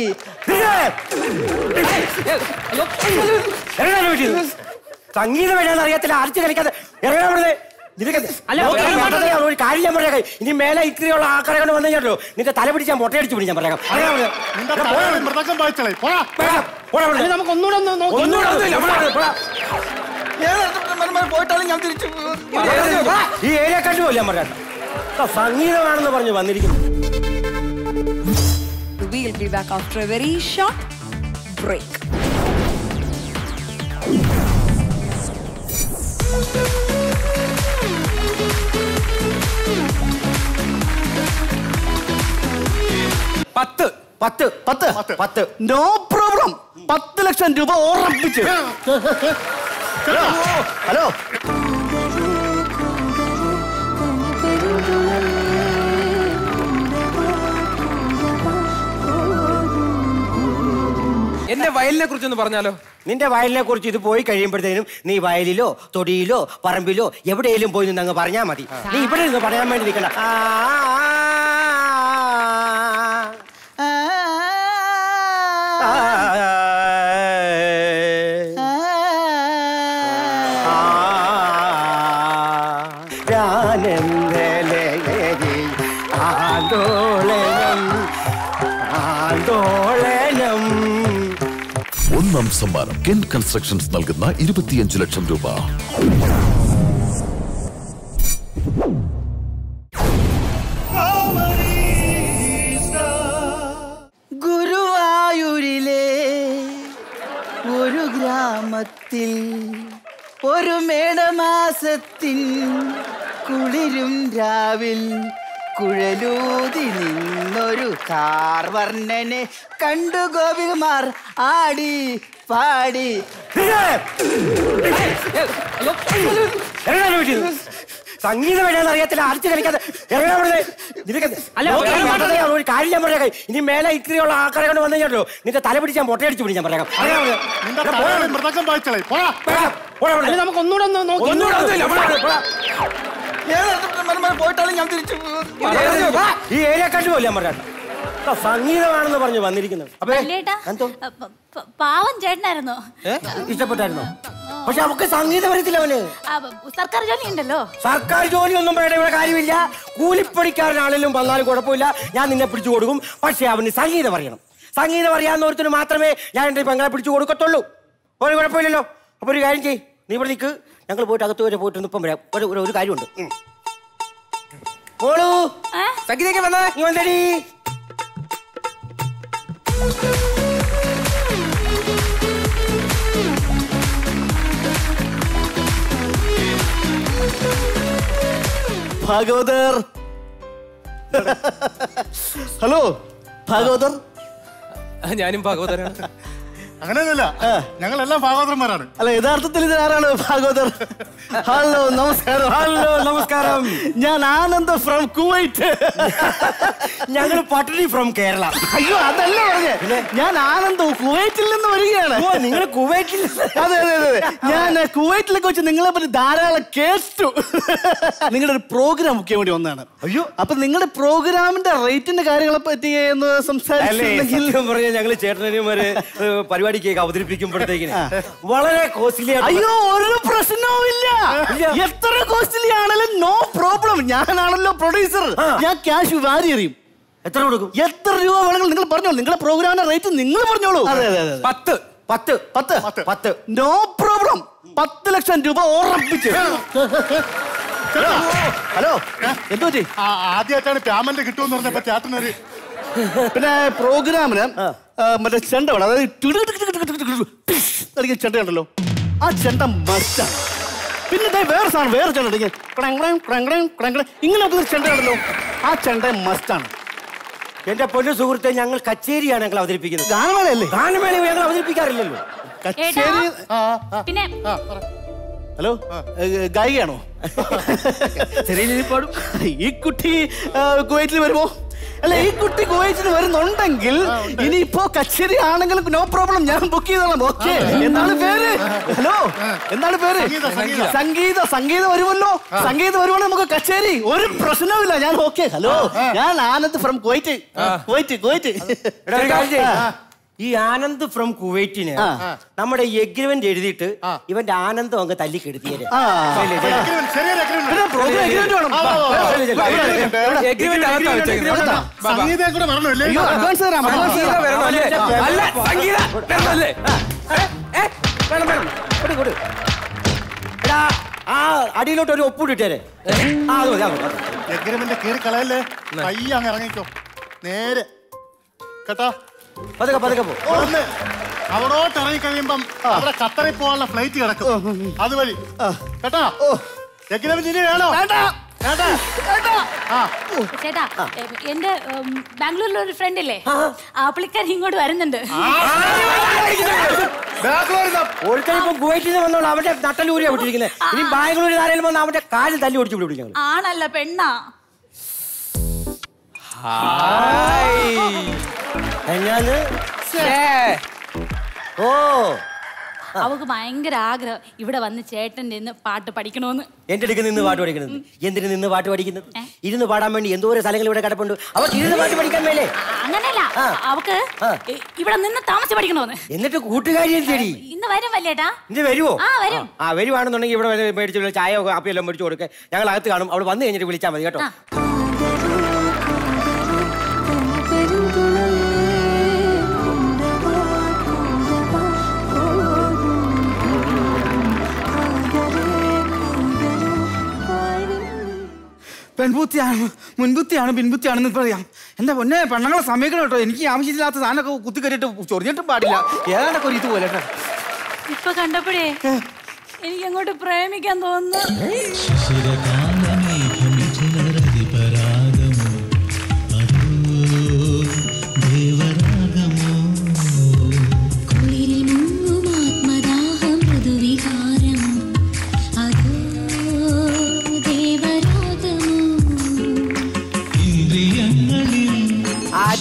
ഇറങ്ങാൻ പറ്റിയത് സംഗീതം എഴുതാൻ അറിയത്തില്ല അടിച്ചു കളിക്കാതെ ഇറങ്ങാൻ വിടുന്നത് നിനക്ക് അല്ല, നോക്കി ഞാൻ വേണ്ടത് ഞാൻ ഒരു കാര്യം ഞാൻ പറയാം ഇനി മേലെ ഇത്രയുള്ള ആൾക്കാരെ കൊണ്ട് വന്നു കേട്ടോ നിന്റെ തല പിടിച്ച് ഞാൻ പൊട്ടയടിച്ചു പിടി ഞാൻ പറയാം ഇറങ്ങാൻ വിടുന്നത്. നിന്റെ എടാ, തലയിൽ പോടാ. മൃതകം വായിച്ചളേ പോടാ വേണ്ട, പോടാ വിടുന്നത്. നമുക്ക് ഒന്നുകൂടെ ഒന്ന് നോക്കി ഒന്നുകൂടെ ഒന്നുമില്ല, പോടാ, പോടാ. പോയിട്ടാലും ഞാൻ തിരിച്ചു പോടാ. ഈ ഏരിയ കണ്ടുപോയില്ല ഞാൻ പറയാം ഇതാ, സംഗീതമാണെന്ന് പറഞ്ഞു വന്നിരിക്കുന്നു We'll be back after a very short break. പത്ത് പത്ത് പത്ത് പത്ത് നോ പ്രോബ്ലം പത്ത് ലക്ഷം രൂപ ഉറപ്പിച്ച് ഹലോ എന്റെ വയലിനെ കുറിച്ചൊന്ന് പറഞ്ഞാലോ നിന്റെ വയലിനെ കുറിച്ച് ഇത് പോയി കഴിയുമ്പോഴത്തേനും നീ വയലിലോ തൊടിയിലോ പറമ്പിലോ എവിടെയെങ്കിലും പോയി നിന്ന് അങ്ങ് പറഞ്ഞാൽ മതി നീ ഇവിടെ നിന്ന് പറയാൻ വേണ്ടി നിൽക്കണ്ട ആ, ആ, ആ, ആ, ഞാനെന്തലയരി ആന്തോളനം ആന്തോളനം ഒന്നാം സമ്മാനം കെൻ കൺസ്ട്രക്ഷൻസ് നൽകുന്ന ഇരുപത്തിയഞ്ച് ലക്ഷം രൂപ ഗുരുവായൂരിലെ ഒരു ഗ്രാമത്തിൽ ഒരു മേടമാസത്തിൻ കുളിരും രാവിൽ കുഴലൂതി നിന്നൊരു കാർവർണ്ണനെ കണ്ടു ഗോപികുമാർ ആടി പാടി ഇറങ്ങാൻ പറ്റിയത് സംഗീതം എഴുതാൻ അറിയത്തില്ല ആർച്ച് കളിക്കാതെ ഇറങ്ങാൻ പറ്റുന്നത് നിനക്ക് അല്ല, നോക്കി വേറെ മാറ്റാതെ ഞാൻ ഒരു കാര്യം ഞാൻ പറയാം ഇനി മേലെ ഇത്രയുള്ള ആൾക്കാരെ കൊണ്ട് വന്നു കഴിഞ്ഞാലോ നിന്റെ തല പിടിച്ച് ഞാൻ പൊട്ടയടിച്ച് പിടി ഞാൻ പറയാം ഇറങ്ങാൻ പറ്റുന്നത്. നിന്റെ തലയിൽ മൃതകം വായിച്ചളെ പോടാ പോടാ, പോടാ, പോടാ. അല്ല, നമുക്ക് ഒന്നുകൂടെ ഒന്ന് നോക്കി ഒന്നുകൂടെ ഒന്നുമില്ല, പോടാ, പോടാ. പോയിട്ടാണ് ഞാൻ തിരിച്ചു പോടാ. ഈ ഏരിയ കണ്ടുപോലെ ഞാൻ പറയാം ഇപ്പൊ സംഗീതമാണെന്ന് പറഞ്ഞു വന്നിരിക്കുന്നത് അപ്പൊ വല്യേട്ടാ എന്തോ പ- പ- പാവം ചേട്ടനായിരുന്നോ ഇഷ്ടപ്പെട്ടായിരുന്നോ പക്ഷെ അവക്ക് സംഗീതം വരത്തില്ല അവന് ആ, പ- സർക്കാർ ജോലി ഉണ്ടല്ലോ സർക്കാർ ജോലിയൊന്നും വേണ്ട ഇവിടെ കാര്യമില്ല കൂലിപ്പണിക്കാരനാണെങ്കിലും വന്നാലും കുഴപ്പമില്ല ഞാൻ നിന്നെ പിടിച്ചു കൊടുക്കും പക്ഷെ അവന് സംഗീതം അറിയണം സംഗീതം അറിയാവുന്ന ഒരുത്തിന് മാത്രമേ ഞാൻ എൻ്റെ പെങ്ങളെ പിടിച്ചു കൊടുക്കത്തുള്ളൂ ഒരു കുഴപ്പമില്ലല്ലോ അപ്പൊ ഒരു കാര്യം ചെയ്യ് നീ ഇവിടെ നിൽക്ക് ഞങ്ങൾ പോയിട്ട് അകത്ത് വരെ പോയിട്ട് ഇപ്പം വരാം ഒരു ഒരു- ഒരു കാര്യമുണ്ട് ഉം. മോളു സംഗീതയ്ക്ക് വന്നാ നീ വന്നടി ഭാഗവതർ ഹലോ ഭാഗവതർ ഞാനും ഭാഗവതരാണ് അങ്ങനെയൊന്നുമില്ല ഞങ്ങളെല്ലാം ഭാഗവതന്മാരാണ് അല്ല യഥാർത്ഥത്തിൽ ഇത് ആരാണ് ഭാഗവതർ ഹലോ നമസ്കാരം ഹലോ നമസ്കാരം ഞാൻ ആനന്ദ് ഫ്രം കുവൈറ്റ് ഞങ്ങൾ പട്ടണി ഫ്രം കേരള അയ്യോ അതല്ല പറഞ്ഞേ ഞാൻ ആനന്ദ് കുവൈറ്റിൽ നിന്ന് വരികയാണ് ഓ നിങ്ങൾ കുവൈറ്റിൽ അതെ അതെ അതെ ഞാൻ കുവൈറ്റിലൊക്കെ വെച്ച് നിങ്ങളെ പറ്റി ധാരാളം കേട്ടു നിങ്ങളുടെ ഒരു പ്രോഗ്രാം ബുക്ക് ചെയ്യാൻ വേണ്ടി വന്നതാണ് അയ്യോ അപ്പൊ നിങ്ങളുടെ പ്രോഗ്രാമിന്റെ റേറ്റിന്റെ കാര്യങ്ങളെ പറ്റി എന്ന് അല്ലേ സംസാരിച്ചിട്ടുണ്ടെങ്കിൽ സത്യം പറഞ്ഞാൽ ഞങ്ങള് ചേട്ടനും ഒരു ഏഹ്, പരിപാടിക്ക് അവതരിപ്പിക്കുമ്പോഴത്തേക്കിന് വളരെ കോസ്റ്റ്ലി അയ്യോ ഒരു പ്രശ്നവും ഇല്ല എത്ര കോസ്റ്റ്ലി ആണെങ്കിലും നോ പ്രോബ്ലം ഞാനാണല്ലോ പ്രൊഡ്യൂസർ ഞാൻ ക്യാഷ് വാരി എറിയും എത്ര കൊടുക്കും എത്ര രൂപ വേണമെങ്കിലും നിങ്ങൾ പറഞ്ഞോളൂ നിങ്ങളുടെ പ്രോഗ്രാമിന്റെ റേറ്റ് നിങ്ങൾ പറഞ്ഞോളൂ അതെ അതെ അതെ പത്ത് പത്ത് പത്ത് പത്ത് നോ പ്രോബ്ലം പത്ത് ലക്ഷം രൂപ ഉറപ്പിച്ച് ഹലോ എന്തോ പറ്റി ആ, ആദ്യമായിട്ടാണ് പേയ്മെന്റ് കിട്ടുമെന്ന് പറഞ്ഞപ്പോ ചേട്ടനൊരു പിന്നെ പ്രോഗ്രാമിന് ആ, മറ്റേ ചെണ്ട വേണം അതായത് ടുടു ടുടു ടുടു ടുടു ടുടു ടുടു ടിഷ് കളിക്കുന്ന ചെണ്ട ഉണ്ടല്ലോ ആ ചെണ്ട മസ്റ്റാണ് പിന്നെ ദേ വേറെ സാധനം വേറെ ചെണ്ട ഉണ്ട് ഇങ്ങനെ ക്രങ്ക്രങ് ക്രങ്ക്രങ് ക്രങ്ക്രങ് ഇങ്ങനെയൊക്കെ ഒരു ചെണ്ട ഉണ്ടല്ലോ ആ ചെണ്ട മസ്റ്റാണ് എന്റെ പൊന്നു സുഹൃത്തെ ഞങ്ങൾ കച്ചേരിയാണ് ഞങ്ങൾ അവതരിപ്പിക്കുന്നത് ഗാനമേളയല്ലേ ഗാനമേള ഞങ്ങൾ അവതരിപ്പിക്കാറില്ലല്ലോ കച്ചേരി ആ, ആ. പിന്നെ ഹലോ ഏ, ഗായികയാണോ ചെറിയ രീതിയിൽ പാടും ഈ കുട്ടി ആ, കുവൈറ്റിൽ വരുമോ അല്ല ഈ കുട്ടി കുവൈറ്റിൽ വരുന്നുണ്ടെങ്കിൽ ഇനിയിപ്പോ കച്ചേരി ആണെങ്കിലും നോ പ്രോബ്ലം ഞാൻ ബുക്ക് ചെയ്തോളാം ഓക്കെ എന്താണ് പേര് ഹലോ എന്താണ് പേര് സംഗീത, സംഗീത. സംഗീത സംഗീതം വരുമല്ലോ സംഗീതം വരുവാണെങ്കിൽ നമുക്ക് കച്ചേരി ഒരു പ്രശ്നവുമില്ല ഞാൻ ഓക്കെ ഹലോ ഞാൻ Anand from Kuwait Kuwait Kuwait എടാ, ഒരു കാര്യം ചെയ്യ്. ഈ ആനന്ദ് ഫ്രം കുവൈറ്റിന് ആ. നമ്മുടെ എഗ്രിമെന്റ് എഴുതിയിട്ട് ഇവന്റെ ആനന്ദം അങ്ങ് തല്ലി കെടുത്തിയത് ആ agreement, ചെറിയൊരു agreement. പിന്നെ program agreement വേണം. ആ, ആ, ആ. എവിടെ? എവിടെ? എഗ്രിമെന്റ് അകത്താ വെച്ചേക്കുന്നത് സംഗീതം കൂടെ വരണമല്ലേ അയ്യോ അഡ്വാൻസ് തരാം അഡ്വാൻസ് സംഗീത തരാം വരണം അല്ലേ അല്ല സംഗീത വരണമല്ലേ വേണം വേണം കൊടു കൊടു എടാ ആ അടിയിലോട്ട് ഒരു ഒപ്പിട്ട് ഇട്ടേരെ ആ അത് മതി, അത് മതി, അത് മതി. എഗ്രിമെന്റ് കീറി കളയല്ലേ പയ്യ അങ്ങ് ഇറങ്ങിക്കോ നേരെ കേട്ടോ പതുക്കെ പതുക്കെ പോ ഒന്ന് അവിടോട്ട് ഇറങ്ങി കഴിയുമ്പം അവിടെ ഖത്തറിൽ പോകാനുള്ള ഫ്ലൈറ്റ് കിടക്കും അതുവഴി കേട്ടോ എഗ്രിമെന്റ് ഇനി വേണോ വേണ്ട വേണ്ട ആ ചേട്ടാ എ- എന്റെ ഉം, ബാംഗ്ലൂരിലെ ഒരു ഫ്രണ്ട് ഇല്ലേ ആ പുള്ളിക്കാരൻ ഇങ്ങോട്ട് വരുന്നുണ്ട് ഒരുത്തൻ ഇപ്പൊ കുവൈറ്റിൽ നിന്ന് വന്നോളൂ അവന്റെ നട്ടലൂരിയാ വിട്ടിരിക്കുന്നത് ഇനി ബാംഗ്ലൂരിൽ ആരെങ്കിലും വന്ന് അവന്റെ കാലിൽ തല്ലി ഓടിച്ചു വിടും ഞങ്ങൾ ആണല്ല പെണ്ണാ ഞാന് ഓ അവക്ക് ഭയങ്കര ആഗ്രഹം ഇവിടെ വന്ന് ചേട്ടൻ്റെ നിന്ന് പാട്ട് പഠിക്കണമെന്ന് എന്റെ അടുക്ക് നിന്ന് പാട്ട് പഠിക്കുന്നത് എന്തിനു നിന്ന് പാട്ട് പഠിക്കുന്നത് ഇരുന്ന് പാടാൻ വേണ്ടി എന്തോരം സ്ഥലങ്ങൾ ഇവിടെ കിടപ്പുണ്ട് അവർക്ക് ഇരുന്ന് പാട്ട് പഠിക്കാൻ മേലേ ആ, അങ്ങനെയല്ല അവക്ക് ഇ- ഇവിടെ നിന്ന് താമസിച്ച് പഠിക്കണമെന്ന് എന്നിട്ട് കൂട്ടുകാരിയും തേടി ഇന്ന് വരും വല്യേട്ടാ ഇന്ന് വരുവോ ആ വരും ആ വരുവാണെന്നുണ്ടെങ്കിൽ ഇവിടെ വന്ന് മേടിച്ച് വല്ല ചായയോ കാപ്പിയോ എല്ലാം മേടിച്ച് കൊടുക്കുക ഞങ്ങൾ അകത്ത് കാണും അവൾ വന്നു കഴിഞ്ഞിട്ട് വിളിച്ചാൽ മതി കേട്ടോ ആ. പെൺബുത്തിയാണ് മുൻബുത്തിയാണ് പിൻബുത്തിയാണെന്ന് പറയാം എന്റെ പൊന്നെ പെണ്ണുങ്ങളെ സമീകരണം കേട്ടോ എനിക്ക് ആവശ്യമില്ലാത്ത സാധനമൊക്കെ കുത്തി കയറ്റിട്ട് ചൊറിഞ്ഞിട്ടും പാടില്ല ഏതാണ്ടൊക്കെ ഒരു ഇതുപോലെ കേട്ടോ ഇപ്പൊ കണ്ടപ്പോഴേ എനിക്ക് അങ്ങോട്ട് പ്രേമിക്കാൻ തോന്നുന്നു ശിശിരകാലമേഘമിഥുനരതിപരാഗമോ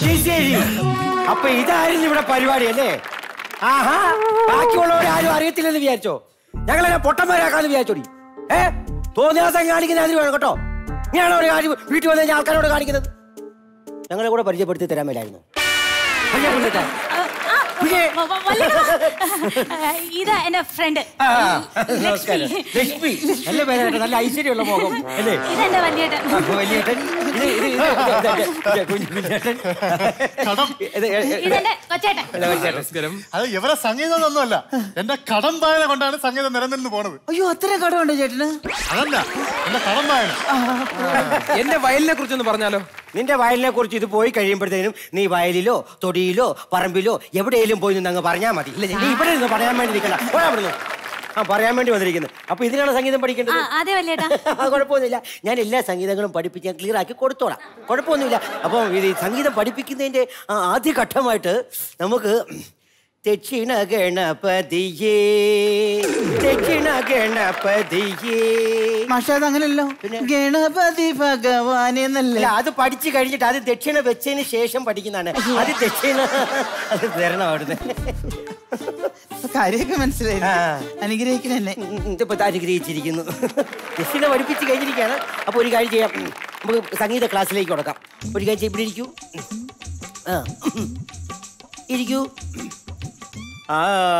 ശരി അപ്പൊ ഇതായിരുന്നു ഇവിടെ പരിപാടി അല്ലേ ആഹാ ബാക്കിയുള്ളവർ ആരും അറിയത്തില്ലെന്ന് വിചാരിച്ചോ ഞങ്ങളെ പൊട്ടന്മാരാക്കാന്ന് വിചാരിച്ചോടി ഏ തോന്നിയാസം കാണിക്കുന്ന അതിന് വേണം കേട്ടോ ഞാനോ ഒരു കാര്യം വീട്ടിൽ വന്ന് കഴിഞ്ഞാൽ ആൾക്കാരോട് കാണിക്കുന്നത് ഞങ്ങളെ കൂടെ പരിചയപ്പെടുത്തി തരാൻ മേലായിരുന്നു പരിചയപ്പെടുത്തി തരാം. പിന്നെ? വ- വ- വല്യേട്ടാ, ഇതാ എന്റെ ഫ്രണ്ട് ആ, നമസ്കാരം. ലക്ഷ്മി നല്ല പേരായിട്ട് നല്ല ഐശ്വര്യമുള്ള മുഖം അല്ലേ ഇതെന്റെ വല്യേട്ടൻ ആ, വലിയേട്ടൻ. ഇത്, ഇത്, ഇത്, ഇത്, ഇത്, ഇത്, കുഞ്ഞ് കുഞ്ഞേട്ടൻ. ഇത്, ഏ, ഏ, ഇതെന്റെ കൊച്ചേട്ടൻ അല്ല, വലിയേട്ടൻ. അത് ഇവരെ സംഗീതം ഒന്നുമല്ല എന്റെ കടം പായന കൊണ്ടാണ് സംഗീതം നിലനിന്ന് പോണത് അയ്യോ അത്രയും കടമുണ്ട് ചേട്ടന് അതല്ല എന്റെ കടം പായന എന്റെ വയലിനെ കുറിച്ചൊന്ന് പറഞ്ഞാലോ നിന്റെ വയലിനെ കുറിച്ച് ഇത് പോയി കഴിയുമ്പോഴത്തേനും നീ വയലിലോ തൊടിയിലോ പറമ്പിലോ എവിടെയെങ്കിലും പോയി നിന്ന് അങ്ങ് പറഞ്ഞാൽ മതി ഇല്ല നീ ഇവിടെ നിന്ന് പറയാൻ വേണ്ടി നിൽക്കണ്ട പോയാ അവിടുന്ന് ആ പറയാൻ വേണ്ടി വന്നിരിക്കുന്നത് അപ്പൊ ഇതിനാണ് സംഗീതം ആ പഠിക്കേണ്ടത് അതെ വല്യേട്ടാ ആ, കുഴപ്പമൊന്നുമില്ല ഞാൻ എല്ലാ സംഗീതങ്ങളും പഠിപ്പിച്ച് ഞാൻ ക്ലിയർ ആക്കി കൊടുത്തോളാം കുഴപ്പമൊന്നുമില്ല അപ്പം ഇത് ഈ സംഗീതം പഠിപ്പിക്കുന്നതിന്റെ ആ, ആദ്യ ഘട്ടമായിട്ട് നമുക്ക് ദക്ഷിണ ഗണപതിയേ ദക്ഷിണ ഗണപതിയേ മാഷ അത് അങ്ങനല്ലോ ഗണപതി ഭഗവാൻ എന്നല്ലേ അല്ല അത് പഠിച്ചു കഴിഞ്ഞിട്ട് അത് ദക്ഷിണ വെച്ചതിന് ശേഷം പഠിക്കുന്നതാണ് അത് ദക്ഷിണ അത് തരണം അവിടുന്ന് കാര്യമൊക്കെ മനസ്സിലായി ആ. അനുഗ്രഹിക്കണല്ലേ ഇതിപ്പോ അനുഗ്രഹിച്ചിരിക്കുന്നു ദക്ഷിണ പഠിപ്പിച്ച് കഴിഞ്ഞിരിക്കുകയാണ് അപ്പൊ ഒരു കാര്യം ചെയ്യാം ഉം. നമുക്ക് സംഗീത ക്ലാസ്സിലേക്ക് കൊടുക്കാം ഒരു കാര്യം ചെയ്യും ഇവിടെ ഇരിക്കൂ ആ ഇരിക്കൂ ആ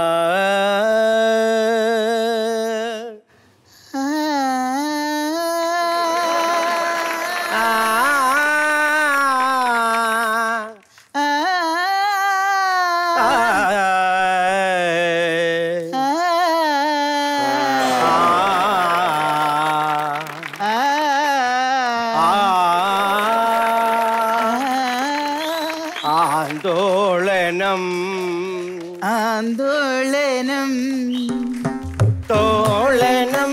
ആന്തോളനം ആന്തോളനം തോളനം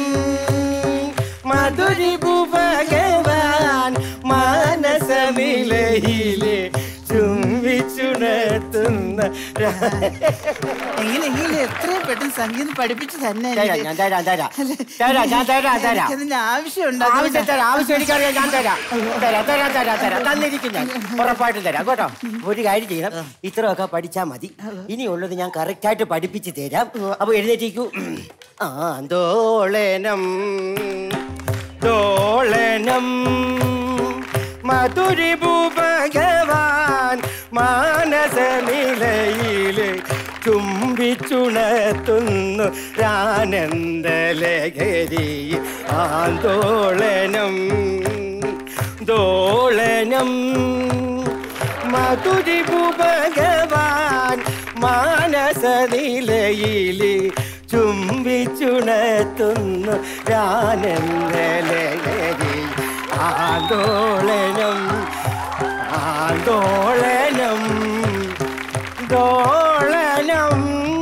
മധുരിപു ഭഗവാൻ മാനസനിലയിലെ ചുംബിച്ചുണർത്തുന്ന എങ്ങനെ എങ്ങനെ എത്രയും പെട്ടെന്ന് സംഗീതം പഠിപ്പിച്ചു തന്നെ തരാം, ഞാൻ തരാം, തരാം. തരാം, ഞാൻ തരാം, തരാം. അതിന്റെ ആവശ്യമുണ്ട് ആവശ്യം തരാം ആവശ്യം എനിക്കറിയാം ഞാൻ തരാം തരാം തരാം തരാം തരാം തന്നിരിക്കും ഞാൻ ഉറപ്പായിട്ടും തരാം കേട്ടോ ഒരു കാര്യം ചെയ്യണം ഇത്രയൊക്കെ പഠിച്ചാൽ മതി ഇനിയുള്ളത് ഞാൻ കറക്റ്റ് ആയിട്ട് പഠിപ്പിച്ച് തരാം അപ്പൊ എഴുന്നേറ്റിക്കൂ ആ ദോളനം ദോളനം മധുരിപു ഭഗവാൻ മാനസനിലയില് ചുംബിച്ചുണർത്തുന്നു ആനന്ദലഹരി ആന്തോളനം ദോളനം മധുരിപു ഭഗവാൻ മാനസനിലയില് ചുംബിച്ചുണർത്തുന്നു ആനന്ദലഹരി ആന്തോളനം ആന്തോളനം ദോളനം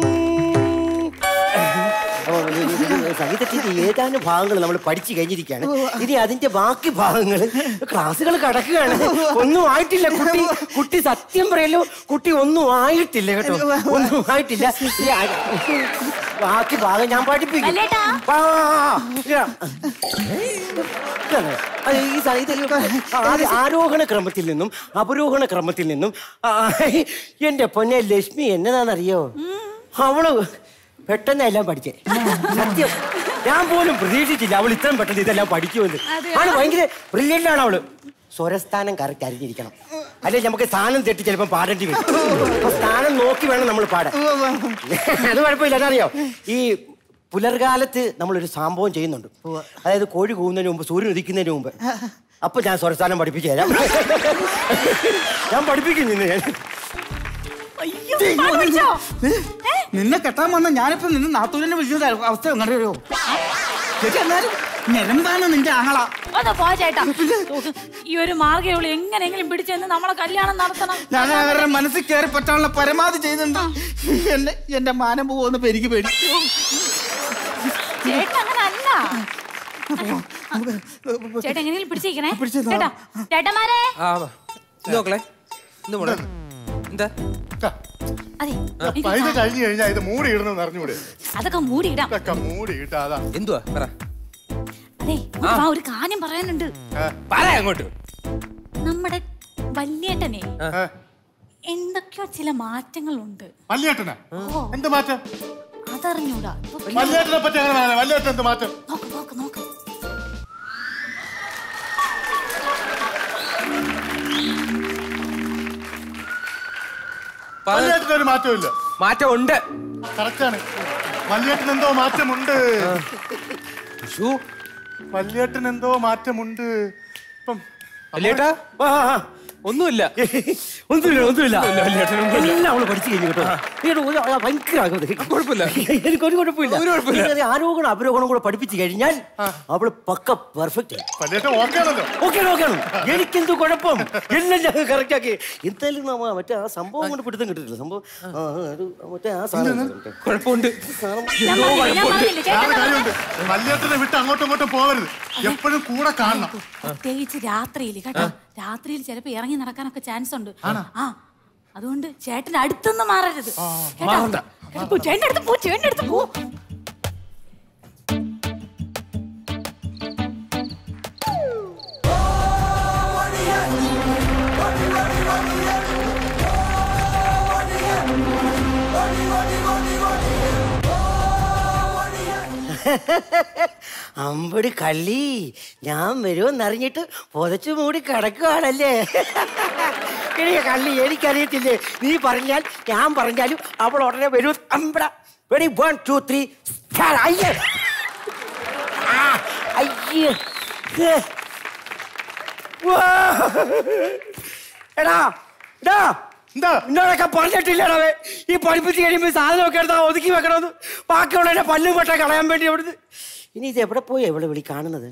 സംഗീതത്തിന്റെ ഏതാനും ഭാഗങ്ങൾ നമ്മൾ പഠിച്ചു കഴിഞ്ഞിരിക്കുകയാണ് ഇനി അതിന്റെ ബാക്കി ഭാഗങ്ങൾ ക്ലാസ്സുകൾ കടക്കുകയാണ് ഒന്നും ആയിട്ടില്ല കുട്ടി കുട്ടി സത്യം പറയല്ലോ കുട്ടി ഒന്നും ആയിട്ടില്ല കേട്ടോ ഒന്നും ആയിട്ടില്ല ഇനി ആ- ബാക്കി ഭാഗം ഞാൻ പഠിപ്പിക്കും വല്യേട്ടാ. ആ, ഇതാ. ഇതാണ്. അത് ഈ സ- ഇത് ആ- ആരോഹണ ക്രമത്തിൽ നിന്നും അവരോഹണ ക്രമത്തിൽ നിന്നും ആ, എന്റെ പൊന്നെ ലക്ഷ്മി എന്നതാണെന്നറിയോ അവള് പെട്ടെന്ന് എല്ലാം പഠിച്ചേ സത്യം ഞാൻ പോലും പ്രതീക്ഷിച്ചില്ല അവൾ ഇത്രയും പെട്ടെന്ന് ഇതെല്ലാം പഠിക്കുമെന്ന് ആണ് ഭയങ്കര ബ്രില്യൻ്റ് ആണ് അവള് സ്വരസ്ഥാനം കറക്റ്റ് അറിഞ്ഞിരിക്കണം അല്ലെ നമുക്ക് സ്ഥാനം തെറ്റി ചിലപ്പോൾ പാടേണ്ടി വരും അപ്പൊ സ്ഥാനം നോക്കി വേണം നമ്മൾ പാടാൻ അത് കുഴപ്പമില്ല അതറിയോ ഈ പുലർകാലത്ത് നമ്മളൊരു സംഭവം ചെയ്യുന്നുണ്ട് അതായത് കോഴി കൂവുന്നതിന് മുമ്പ് സൂര്യൻ ഉദിക്കുന്നതിന് മുമ്പ് അപ്പൊ ഞാൻ സ്വരസ്ഥാനം പഠിപ്പിച്ചു തരാം ഞാൻ പഠിപ്പിക്കും നിന്നെ ഞാൻ നിന്നെ കെട്ടാൻ വന്ന ഞാനിപ്പോ നിന്ന് നാത്തൂരിനെ വിളിക്കുന്ന അവസ്ഥ എങ്ങനെയോ ചേച്ചി എന്നാലും ഞരമ്പാണ് നിന്റെ ആങ്ങള ഒന്ന് പോ ചേട്ടാ ഈ ഒരു മാർഗ്ഗമുള്ളൂ എങ്ങനെയെങ്കിലും പിടിച്ചെന്ന് നമ്മളെ കല്യാണം നടത്തണം ഞാൻ അവരുടെ മനസ്സിൽ കയറി പറ്റാനുള്ള പരമാവധി ചെയ്യുന്നുണ്ട് എന്നെ എന്റെ മാനം പോകുന്ന പെരുകി പേടി ചേട്ടൻ അങ്ങനെ അല്ല ചേട്ടൻ എങ്ങനെയും പിടിച്ചിരിക്കണേ ചേട്ടാ ചേട്ടന്മാരെ ആ വാ. ഇത് നോക്കളെ ഇത് മോളെ എന്താ അതെ അപ്പൊ ഇത് കഴിഞ്ഞു കഴിഞ്ഞാൽ ഇത് മൂടി ഇടണമെന്ന് അറിഞ്ഞൂടെ അതൊക്കെ മൂടിയിടാം ഇതൊക്കെ മൂടി ഇട്ടാ അതാ എന്തുവാ പറ അതെ ഇങ്ങോട്ട് വാ, ഒരു കാര്യം പറയാനുണ്ട് പറ അങ്ങോട്ട് നമ്മുടെ വല്യേട്ടനെ എന്തൊക്കെയോ ചില മാറ്റങ്ങളുണ്ട് വല്യേട്ടനാ ഓ എന്ത് മാറ്റം അതറിഞ്ഞൂടാ ഇപ്പൊ വല്യേട്ടനെ പറ്റി അങ്ങനെ പറയാം വല്യേട്ടൻ എന്ത് മാറ്റം നോക്ക് നോക്ക് നോക്ക് വല്യേട്ടന് ഒരു മാറ്റമില്ല മാറ്റം ഉണ്ട് കറക്റ്റാണ് വല്യേട്ടൻ എന്തോ മാറ്റമുണ്ട് വല്യേട്ടൻ എന്തോ മാറ്റമുണ്ട് ഇപ്പം വല്യേട്ടാ ഒന്നുമില്ല ഒന്നുമില്ല ഒന്നുമില്ല ഒന്നുമില്ല, വല്യേട്ടന് ഒന്നുമില്ല. എല്ലാം അവള് പഠിച്ചു കഴിഞ്ഞു കേട്ടോ ഈയിടെ ഒരു- ആ, ഭയങ്കര ആഗ്രഹം. കുഴപ്പമില്ല. എനിക്കൊരു കുഴപ്പമില്ല ഒരു കുഴപ്പമില്ല. ഈ ആരോഗ്യവും അപരോഗണം കൂടെ പഠിപ്പിച്ചു കഴിഞ്ഞാൽ അവള് പക്ക പെർഫെക്റ്റ് വല്യേട്ടൻ ഓക്കെ ആണല്ലോ ഓക്കെ ഓക്കെയാണ് എനിക്കെന്ത് കുഴപ്പം എല്ലാം ഞങ്ങൾ കറക്റ്റ് ആക്കി എന്തായാലും നമ്മ മറ്റേ ആ സംഭവം കൊണ്ട് പിടുത്തം കിട്ടിട്ടില്ല സംഭവം ആ, ആ, ഒരു മറ്റേ ആ സാധനം കുഴപ്പമുണ്ട് ഞാൻ പറഞ്ഞില്ലേ, ഞാൻ പറഞ്ഞില്ലേ, ചേട്ടൻ വേറെ പറഞ്ഞോ. കാര്യമുണ്ട് വല്യേട്ടനെ വിട്ട് അങ്ങോട്ടും ഇങ്ങോട്ടും പോകരുത് എപ്പോഴും കൂടെ കാണണം പ്രത്യേകിച്ച് രാത്രിയിൽ കേട്ടോ രാത്രിയിൽ ചിലപ്പോ ഇറങ്ങി നടക്കാനൊക്കെ ചാൻസ് ഉണ്ട് ആ അതുകൊണ്ട് ചേട്ടന്റെ അടുത്തൊന്നും മാറരുത് കേട്ടോ? കേട്ടോ, പോ, ചേട്ടന്റെ അടുത്ത് പോ ചേട്ടന്റെ അടുത്ത് പോ അമ്പടി കള്ളി ഞാൻ വരുമെന്നറിഞ്ഞിട്ട് പുതച്ചു മൂടി കിടക്കുകയാണല്ലേ എടിയ കള്ളി എനിക്കറിയത്തില്ലേ നീ പറഞ്ഞാൽ ഞാൻ പറഞ്ഞാലും അവൾ ഉടനെ വരൂ അമ്പട വെടി വൺ ടു ത്രീ അയ്യേ ആ, അയ്യേ ഹേ. വാ. എടാ എടാ എന്താ എന്നോടൊക്കെ പറഞ്ഞിട്ടില്ലടാവേ ഈ പഠിപ്പിച്ച് കഴിയുമ്പോൾ സാധനമൊക്കെ എടുത്താ ഒതുക്കി വെക്കണമെന്ന് ബാക്കിയുള്ള എന്റെ പല്ലും പെട്ട കളയാൻ വേണ്ടി അവിടുന്ന് ഇനി ഇത് എവിടെ പോയി എവിടെ വിളി കാണുന്നത്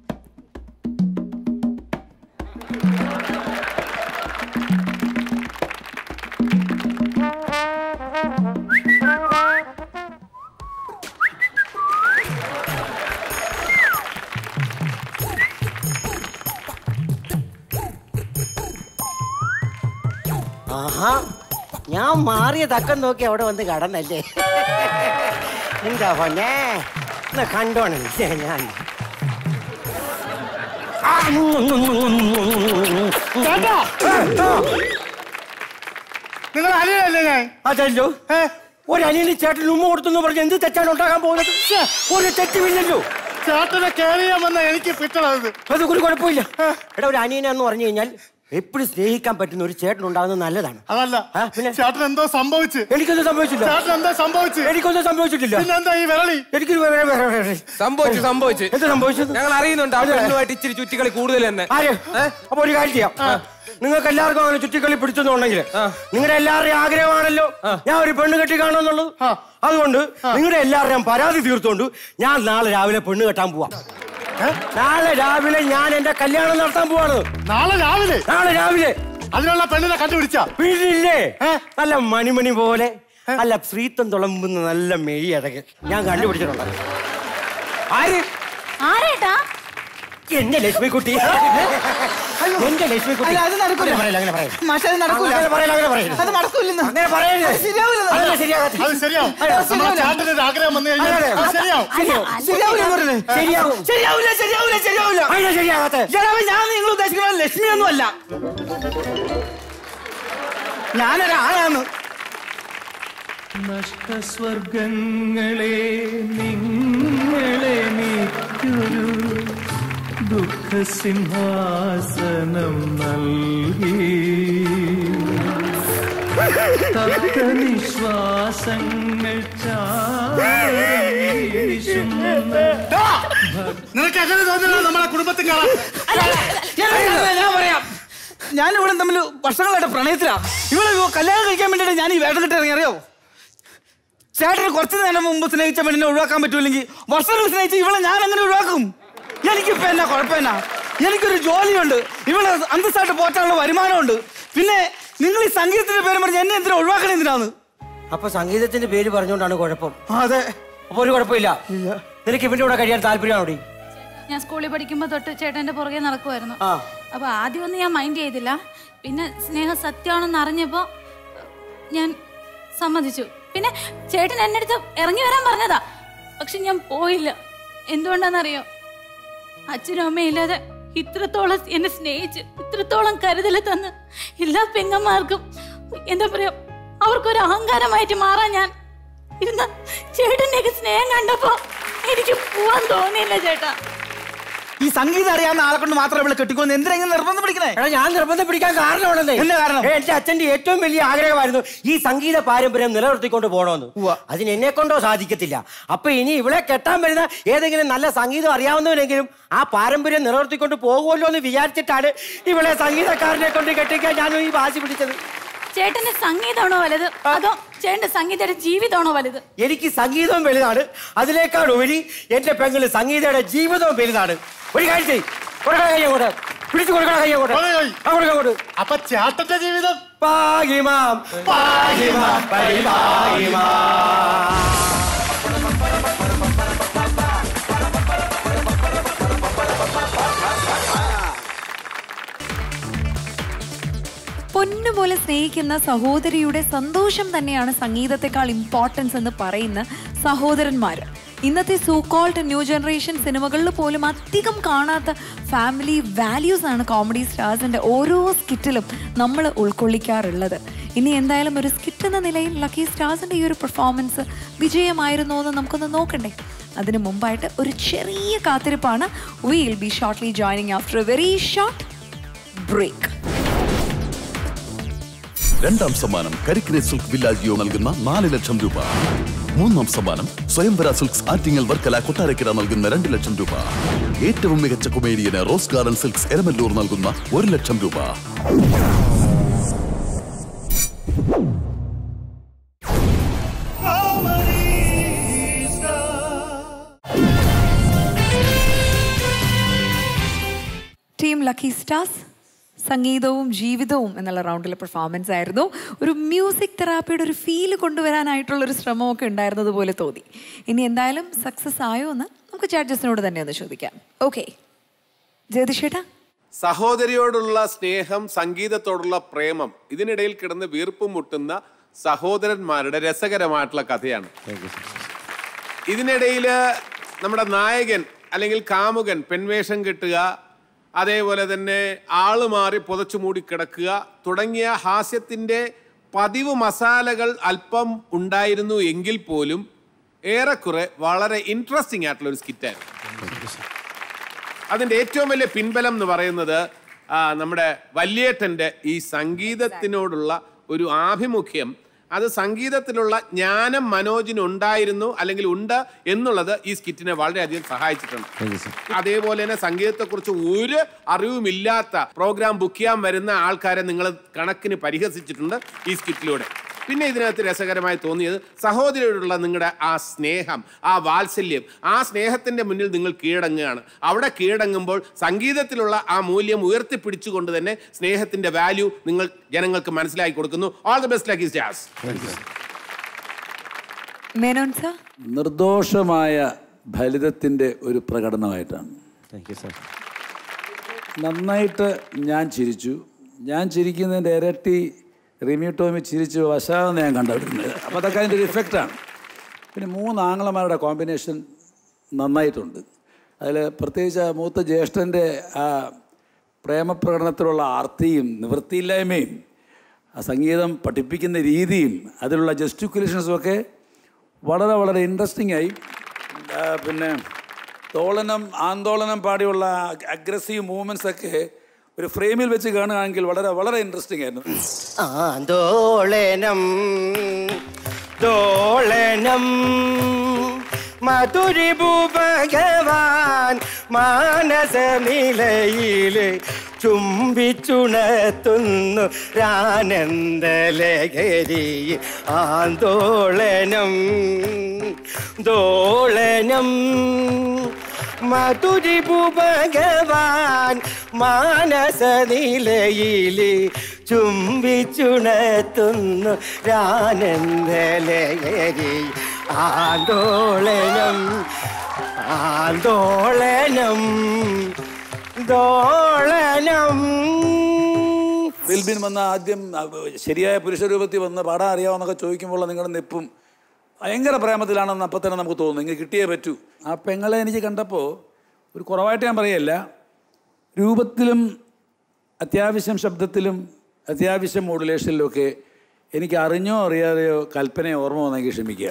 ആഹാ ഞാൻ മാറിയ തക്കം നോക്കി അവിടെ വന്ന് കടന്നല്ലേ എന്താ പൊന്നെ എന്നാ കണ്ടോണം ഞാൻ ആ, ഉം, ഉം, ഉം, ഉം, ഉം, ഉം. ചേട്ടാ! നിങ്ങൾ അനിയനല്ലേ ഞാൻ അതല്ലോ ഒരു അനിയന് ചേട്ടൻ ഉമ്മ കൊടുത്തെന്ന് പറഞ്ഞ് എന്ത് തെറ്റാണ് ഉണ്ടാകാൻ പോകുന്നത് ഛെ, ഒരു തെറ്റുമില്ലല്ലോ ചേട്ടനെ കെയർ ചെയ്യാൻ വന്ന എനിക്ക് പിറ്റണത് അത് ഒരു കുഴപ്പമില്ല എടാ ഒരു അനിയനാന്ന് പറഞ്ഞു കഴിഞ്ഞാൽ എപ്പോഴും സ്നേഹിക്കാൻ പറ്റുന്ന ഒരു ചേട്ടൻ ഉണ്ടാകുന്നത് നല്ലതാണ് അതല്ല ആ, പിന്നെ? ചേട്ടൻ എന്തോ സംഭവിച്ച് എനിക്കൊന്നും സംഭവിച്ചില്ല ചേട്ടൻ എന്താ സംഭവിച്ച് എനിക്കൊന്നും സംഭവിച്ചിട്ടില്ല പിന്നെന്താ ഈ വിരളി എനിക്ക് സംഭവിച്ചു സംഭവിച്ചു എന്ത് സംഭവിച്ചത് ഞങ്ങൾ അറിയുന്നുണ്ട് ആ പെണ്ണുമായിട്ട് ഇച്ചിരി ചുറ്റിക്കളി കൂടുതൽ തന്നെ ആര് അപ്പൊ ഒരു കാര്യം ചെയ്യാം നിങ്ങൾക്ക് എല്ലാവർക്കും അങ്ങനെ ചുറ്റിക്കളി പിടിച്ചെന്നുണ്ടെങ്കിൽ നിങ്ങളുടെ എല്ലാവരുടെയും ആഗ്രഹമാണല്ലോ ഞാൻ ഒരു പെണ്ണ് കെട്ടി കാണുമെന്നുള്ളത് അതുകൊണ്ട് നിങ്ങളുടെ എല്ലാവരുടെയും പരാതി തീർത്തോണ്ട് ഞാൻ നാളെ രാവിലെ പെണ്ണ് കെട്ടാൻ പോവാം ഏ? നാളെ രാവിലെ ഞാൻ എന്റെ കല്യാണം നടത്താൻ പോവാണ് നാളെ രാവിലെ നാളെ രാവിലെ അതിനുള്ള പെണ്ണിനെ കണ്ടുപിടിച്ച വീട്ടിലില്ലേ നല്ല മണിമണി പോലെ നല്ല ശ്രീത്വം തുളമ്പുന്ന നല്ല മെഴി അടക് ഞാൻ കണ്ടുപിടിച്ചിട്ടുണ്ട് ആര് ആരേട്ടാ എന്റെ ലക്ഷ്മിക്കുട്ടി എന്റെ ലക്ഷ്മിക്കുട്ടി അല്ല, അത് നടക്കൂല. അങ്ങനെ പറയല്ല, അങ്ങനെ പറയല്ല. മാഷെ, അത് നടക്കൂല. അങ്ങനെ പറയല്ല, അങ്ങനെ പറയല്ല. അത് നടക്കൂലെന്ന്. അങ്ങനെ പറയരുത്. അത് ശരിയാവൂല. അതല്ല ശരിയാകത്തില്ല. അത് ശരിയാവും അതെ, അത് നമ്മുടെ ശരിയാവില്ല. ചേട്ടന്റെ ഒരു ആഗ്രഹം വന്നു കഴിഞ്ഞാൽ അതെ, അത് അതെ. ശരിയാവും ശരിയാവും. ശരിയാവൂല എന്ന് പറഞ്ഞത്. ശരിയാവും. ശരിയാവൂല ശരിയാവൂല ശരിയാവൂല അതിനാ ശരിയാകാത്തെ. ചേട്ടാ ഞാൻ നിങ്ങൾ ഉദ്ദേശിക്കുന്ന ലക്ഷ്മിയൊന്നും അല്ല ഞാനൊരാളാണ് നഷ്ടസ്വർഗങ്ങളെ നിങ്ങളെ നീക്കൊരു ദുഃഖസിംഹാസനം നൽകി തത്ത നിശ്വാസങ്ങൾ ചാരീശുന്ന നിനക്ക് എങ്ങനെ തോന്നുന്നു നമ്മളെ കുടുംബത്തിൽ കാണാം ഞാൻ പറയാം ഞാൻ ഇവിടെ തമ്മിൽ വർഷങ്ങളായിട്ട് പ്രണയത്തിലാ ഇവിടെ കല്യാണം കഴിക്കാൻ വേണ്ടിയിട്ട് ഞാൻ ഈ വേഷം കിട്ടി ഇറങ്ങി അറിയോ ചേട്ടന് കുറച്ച് നേരം മുമ്പ് സ്നേഹിച്ച പെണ്ണിനെ ഒഴിവാക്കാൻ പറ്റൂല്ലെങ്കിൽ വർഷങ്ങൾ സ്നേഹിച്ച ഇവളെ ഞാൻ എങ്ങനെ ഒഴിവാക്കും എനിക്കിപ്പോ എന്നാ കുഴപ്പമെന്നാ എനിക്കൊരു ജോലിയുണ്ട് ഇവളെ അന്തസ്സായിട്ട് പോറ്റാനുള്ള വരുമാനമുണ്ട് പിന്നെ നിങ്ങൾ ഈ സംഗീതത്തിന്റെ പേര് പറഞ്ഞ് എന്നെ എന്തിനാ ഒഴിവാക്കണേ എന്തിനാന്ന് അപ്പൊ സംഗീതത്തിന്റെ പേര് പറഞ്ഞുകൊണ്ടാണ് കുഴപ്പം അതെ അപ്പൊ ഒരു കുഴപ്പമില്ല നിനക്ക് ഇവന്റെ കൂടെ കഴിയാൻ താല്പര്യമാണോ ഞാൻ സ്കൂളിൽ പഠിക്കുമ്പോ തൊട്ട് ചേട്ടന്റെ പുറകെ നടക്കുമായിരുന്നു ആ. അപ്പൊ ആദ്യമൊന്നും ഞാൻ മൈൻഡ് ചെയ്തില്ല പിന്നെ സ്നേഹം സത്യമാണെന്ന് അറിഞ്ഞപ്പോ ഞാൻ സമ്മതിച്ചു പിന്നെ ചേട്ടൻ എന്നെ അടുത്ത് ഇറങ്ങി വരാൻ പറഞ്ഞതാ പക്ഷെ ഞാൻ പോയില്ല എന്തുകൊണ്ടാണെന്നറിയോ അച്ഛനും അമ്മയും ഇല്ലാതെ ഇത്രത്തോളം എന്നെ സ്നേഹിച്ച് ഇത്രത്തോളം കരുതൽ തന്ന് എല്ലാ പെങ്ങന്മാർക്കും എന്താ പറയാ അവർക്കൊരു അഹങ്കാരമായിട്ട് മാറാൻ ഞാൻ ഇരുന്ന ചേട്ടൻ്റെയൊക്കെ സ്നേഹം കണ്ടപ്പോ എനിക്ക് പോവാൻ തോന്നിയില്ല ചേട്ടാ ഈ സംഗീതം അറിയാവുന്ന ആളെ കൊണ്ട് മാത്രമേ ഇവിടെ കെട്ടിക്കോന്ന് എന്തിനാ ഇങ്ങനെ നിർബന്ധം പിടിക്കണേ എടാ ഞാൻ നിർബന്ധം പിടിക്കാൻ കാരണമാണെന്നേ എന്താ കാരണം? ഏ, എന്റെ അച്ഛന്റെ ഏറ്റവും വലിയ ആഗ്രഹമായിരുന്നു ഈ സംഗീത പാരമ്പര്യം നിലനിർത്തിക്കൊണ്ട് പോകണമെന്ന് അതിന് എന്നെ കൊണ്ടോ സാധിക്കത്തില്ല അപ്പൊ ഇനി ഇവിടെ കെട്ടാൻ വരുന്ന ഏതെങ്കിലും നല്ല സംഗീതം അറിയാവുന്നവനെങ്കിലും ആ പാരമ്പര്യം നിലനിർത്തിക്കൊണ്ട് പോകുമല്ലോ എന്ന് വിചാരിച്ചിട്ടാണ് ഇവിടെ സംഗീതക്കാരനെ കൊണ്ട് കെട്ടിക്കാൻ ഞാൻ ഈ വാശി പിടിച്ചത് ചേട്ടന്റെ സംഗീതമാണോ വലുത് അതോ ചേട്ടന്റെ സംഗീതയുടെ ജീവിതമാണോ വലുത് എനിക്ക് സംഗീതവും വലുതാണ് അതിനേക്കാൾ ഉപരി എന്റെ പെങ്ങള് സംഗീതയുടെ ജീവിതവും വലുതാണ് ഒരു കാര്യം ചെയ്യ് കൊടുക്കണ കൈ അങ്ങോട്ട് പിടിച്ചു കൊടുക്കണ കൈ അങ്ങോട്ട് ആ, കൊടുക്ക, അങ്ങോട്ട് അപ്പൊ ചേട്ടന്റെ ജീവിതം പാകിമാം പാകിമാം പരിപാകിമാം പൊന്നുപോലെ സ്നേഹിക്കുന്ന സഹോദരിയുടെ സന്തോഷം തന്നെയാണ് സംഗീതത്തെക്കാൾ ഇമ്പോർട്ടൻസ് എന്ന് പറയുന്ന സഹോദരന്മാര് ഇന്നത്തെ സൂക്കോൾഡ് ന്യൂ ജനറേഷൻ സിനിമകളിൽ പോലും അധികം കാണാത്ത ഫാമിലി വാല്യൂസ് ആണ് കോമഡി സ്റ്റാർസിന്റെ ഓരോ സ്കിറ്റിലും നമ്മൾ ഉൾക്കൊള്ളിക്കാറുള്ളത് ഇനി എന്തായാലും ഒരു സ്കിറ്റ് എന്ന നിലയിൽ ലക്കി സ്റ്റാർസിന്റെ ഈ ഒരു പെർഫോമൻസ് വിജയമായിരുന്നോ എന്ന് നമുക്കൊന്ന് നോക്കണ്ടേ അതിനു മുമ്പായിട്ട് ഒരു ചെറിയ കാത്തിരിപ്പാണ് will be shortly joining after a very short break രണ്ടാം സമ്മാനം കരിക്കിനെ സിൽക്ക് വില്ലാജിയോ നൽകുന്ന നാല് ലക്ഷം രൂപ മൂന്നാം സമ്മാനം സ്വയംവര സിൽക്സ് ആറ്റിങ്ങൽ വർക്കല കൊട്ടാരക്കര നൽകുന്ന രണ്ട് ലക്ഷം രൂപ ഏറ്റവും മികച്ച കൊമേഡിയന് റോസ് ഗാർഡൻ സിൽക്സ് എരമല്ലൂർ നൽകുന്ന ഒരു ലക്ഷം രൂപ ടീം ലക്കി സ്റ്റാർസ് സംഗീതവും ജീവിതവും എന്നുള്ള റൗണ്ടിലെ പെർഫോമൻസ് ആയിരുന്നു ഒരു മ്യൂസിക് തെറാപ്പിയുടെ ഒരു ഫീല് കൊണ്ടുവരാനായിട്ടുള്ള ഒരു ശ്രമമൊക്കെ ഉണ്ടായിരുന്നത് പോലെ തോന്നി ഇനി എന്തായാലും സക്സസ് ആയോ എന്ന് നമുക്ക് ജഡ്ജസിനോട് തന്നെ ഒന്ന് ചോദിക്കാം ഓക്കെ ജയതിഷേട്ടാ സഹോദരിയോടുള്ള സ്നേഹം സംഗീതത്തോടുള്ള പ്രേമം ഇതിനിടയിൽ കിടന്ന് വീർപ്പ് മുട്ടുന്ന സഹോദരന്മാരുടെ രസകരമായിട്ടുള്ള കഥയാണ് ഇതിനിടയിൽ നമ്മുടെ നായകൻ അല്ലെങ്കിൽ കാമുകൻ പെൺവേഷം കെട്ടുക അതേപോലെ തന്നെ ആള് മാറി പുതച്ചു മൂടി കിടക്കുക തുടങ്ങിയ ഹാസ്യത്തിൻ്റെ പതിവ് മസാലകൾ അല്പം ഉണ്ടായിരുന്നു എങ്കിൽ പോലും ഏറെക്കുറെ വളരെ ഇൻട്രസ്റ്റിംഗ് ആയിട്ടുള്ള ഒരു സ്കിറ്റായിരുന്നു അതിൻ്റെ ഏറ്റവും വലിയ പിൻബലം എന്ന് പറയുന്നത് ആ, നമ്മുടെ വല്യേട്ടൻ്റെ ഈ സംഗീതത്തിനോടുള്ള ഒരു ആഭിമുഖ്യം അത് സംഗീതത്തിലുള്ള ജ്ഞാനം മനോജിനുണ്ടായിരുന്നു അല്ലെങ്കിൽ ഉണ്ട് എന്നുള്ളത് ഈ സ്കിറ്റിനെ വളരെയധികം സഹായിച്ചിട്ടുണ്ട് അതേപോലെ തന്നെ സംഗീതത്തെക്കുറിച്ച് ഒരു അറിവുമില്ലാത്ത പ്രോഗ്രാം ബുക്ക് ചെയ്യാൻ വരുന്ന ആൾക്കാരെ നിങ്ങൾ കണക്കിന് പരിഹസിച്ചിട്ടുണ്ട് ഈ സ്കിറ്റിലൂടെ പിന്നെ ഇതിനകത്ത് രസകരമായി തോന്നിയത് സഹോദരിയോടുള്ള നിങ്ങളുടെ ആ സ്നേഹം ആ വാത്സല്യം ആ സ്നേഹത്തിന്റെ മുന്നിൽ നിങ്ങൾ കീഴടങ്ങുകയാണ് അവിടെ കീഴടങ്ങുമ്പോൾ സംഗീതത്തിലുള്ള ആ മൂല്യം ഉയർത്തിപ്പിടിച്ചുകൊണ്ട് തന്നെ സ്നേഹത്തിന്റെ വാല്യൂ നിങ്ങൾ ജനങ്ങൾക്ക് മനസ്സിലാക്കി കൊടുക്കുന്നു all the best Lucky Stars Menon sir നിർദോഷമായ ഫലിതത്തിൻ്റെ ഒരു പ്രകടനമായിട്ടാണ് നന്നായിട്ട് ഞാൻ ചിരിച്ചു ഞാൻ ചിരിക്കുന്നതിൻ്റെ ഇരട്ടി റിമി ടോമി ചിരിച്ച് വശാതെന്ന് ഞാൻ കണ്ടുപിടിക്കുന്നത് അപ്പോൾ അതൊക്കെ അതിൻ്റെ ഒരു ഇഫക്റ്റാണ് പിന്നെ മൂന്ന് ആംഗ്ലമാരുടെ കോമ്പിനേഷൻ നന്നായിട്ടുണ്ട് അതിൽ പ്രത്യേകിച്ച് ആ മൂത്ത ജ്യേഷ്ഠൻ്റെ ആ പ്രേമപ്രകടനത്തിലുള്ള ആർത്തിയും നിവൃത്തിയില്ലായ്മയും ആ സംഗീതം പഠിപ്പിക്കുന്ന രീതിയും അതിലുള്ള ജസ്റ്റിക്കുലേഷൻസും ഒക്കെ വളരെ വളരെ ഇൻട്രസ്റ്റിംഗ് ആയി ആ, പിന്നെ തോളനം ആന്തോളനം പാടിയുള്ള അഗ്രസീവ് മൂവ്മെൻറ്റ്സ് ഒക്കെ ഒരു ഫ്രെയിമിൽ വെച്ച് കാണുകയാണെങ്കിൽ വളരെ വളരെ ഇൻട്രസ്റ്റിംഗ് ആയിരുന്നു ആന്തോളനം തോളനം മധുരിപു ഭഗവാൻ മാനസനിലയില് ചുംബിച്ചുണർത്തുന്നു ആനന്ദലഹരി ആന്തോളനം ദോളനം മധുരിപു ഭഗവാൻ മാനസനിലയില് ചുംബിച്ചുണർത്തുന്നു ആനന്ദലഹരി ആന്തോളനം ആന്തോളനം ദോളനം വിൽബിൻ വന്ന ആദ്യം അഹ് ശരിയായ പുരുഷരൂപത്തിൽ വന്ന് പാടാൻ അറിയാമെന്നൊക്കെ ചോദിക്കുമ്പോൾ നിങ്ങളുടെ നിപ്പും ഭയങ്കര പ്രേമത്തിലാണെന്ന് അപ്പം തന്നെ നമുക്ക് തോന്നുന്നു ഇങ്ങനെ കിട്ടിയേ പറ്റൂ ആ പെങ്ങളെ എനിക്ക് കണ്ടപ്പോൾ ഒരു കുറവായിട്ട് ഞാൻ പറയല്ല രൂപത്തിലും അത്യാവശ്യം ശബ്ദത്തിലും അത്യാവശ്യം മോഡുലേഷനിലുമൊക്കെ എനിക്ക് അറിഞ്ഞോ അറിയാതെയോ കൽപ്പനയെ ഓർമ്മ വന്നെങ്കിൽ ക്ഷമിക്കുക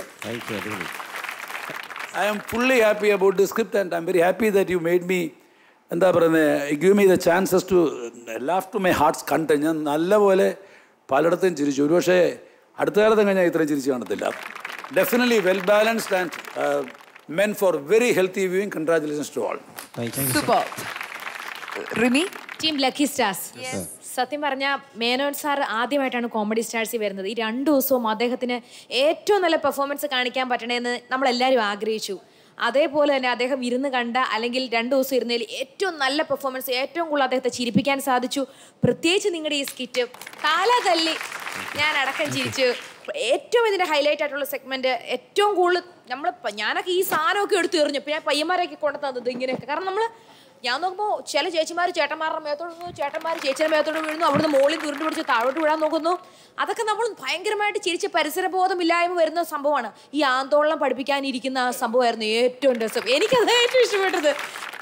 I am fully happy about the script and I am very happy that you made me എന്താ പറയുന്നത് give me the chances to laugh to my heart's content ഞാൻ നല്ലപോലെ പലയിടത്തും ചിരിച്ചു ഒരുപക്ഷെ അടുത്ത കാലത്ത് ഞാൻ ഇത്രയും ചിരിച്ചു കാണത്തില്ല definitely well balanced and men for very healthy viewing congratulations to all super Rimi team Lucky Stars സത്യം പറഞ്ഞ മേനോൻ സാർ ആദ്യമായിട്ടാണ് കോമഡി സ്റ്റാർസിൽ വരുന്നത് ഈ രണ്ടു ദിവസവും അദ്ദേഹത്തിന് ഏറ്റവും നല്ല പെർഫോമൻസ് കാണിക്കാൻ പറ്റണേന്ന് നമ്മളെല്ലാവരും ആഗ്രഹിച്ചു അതേപോലെ തന്നെ അദ്ദേഹം ഇരുന്ന് കണ്ട അല്ലെങ്കിൽ രണ്ടു ദിവസം ഇരുന്നതിൽ ഏറ്റവും നല്ല പെർഫോമൻസ് ഏറ്റവും കൂടുതൽ അദ്ദേഹത്തെ ചിരിപ്പിക്കാൻ സാധിച്ചു പ്രത്യേകിച്ച് നിങ്ങളുടെ ഈ സ്കിറ്റ് താല തല്ലി ഞാൻ അടക്കം ചിരിച്ചു ഏറ്റവും ഇതിന്റെ ഹൈലൈറ്റ് ആയിട്ടുള്ള സെഗ്മെന്റ് ഏറ്റവും കൂടുതൽ നമ്മൾ ഞാനൊക്കെ ഈ സാധനമൊക്കെ എടുത്തു എറിഞ്ഞു പിന്നെ പയ്യന്മാരൊക്കെ കൊണ്ടു തന്നത് ഇങ്ങനെയൊക്കെ കാരണം നമ്മൾ ഞാൻ നോക്കുമ്പോൾ ചില ചേച്ചിമാർ ചേട്ടന്മാരുടെ മേത്തോട് വീഴുന്നു ചേട്ടന്മാർ ചേച്ചിയുടെ മേത്തോട് വീഴുന്നു അവിടുന്ന് മോളിൽ തുരുണ്ട് പിടിച്ച് താഴോട്ട് വിടാൻ നോക്കുന്നു അതൊക്കെ നമ്മൾ ഭയങ്കരമായിട്ട് ചിരിച്ച് പരിസരബോധമില്ലായ്മ വരുന്ന സംഭവമാണ് ഈ ആന്തോളനം പഠിപ്പിക്കാനിരിക്കുന്ന ആ സംഭവമായിരുന്നു ഏറ്റവും രസം എനിക്കത് ഏറ്റവും ഇഷ്ടപ്പെട്ടത്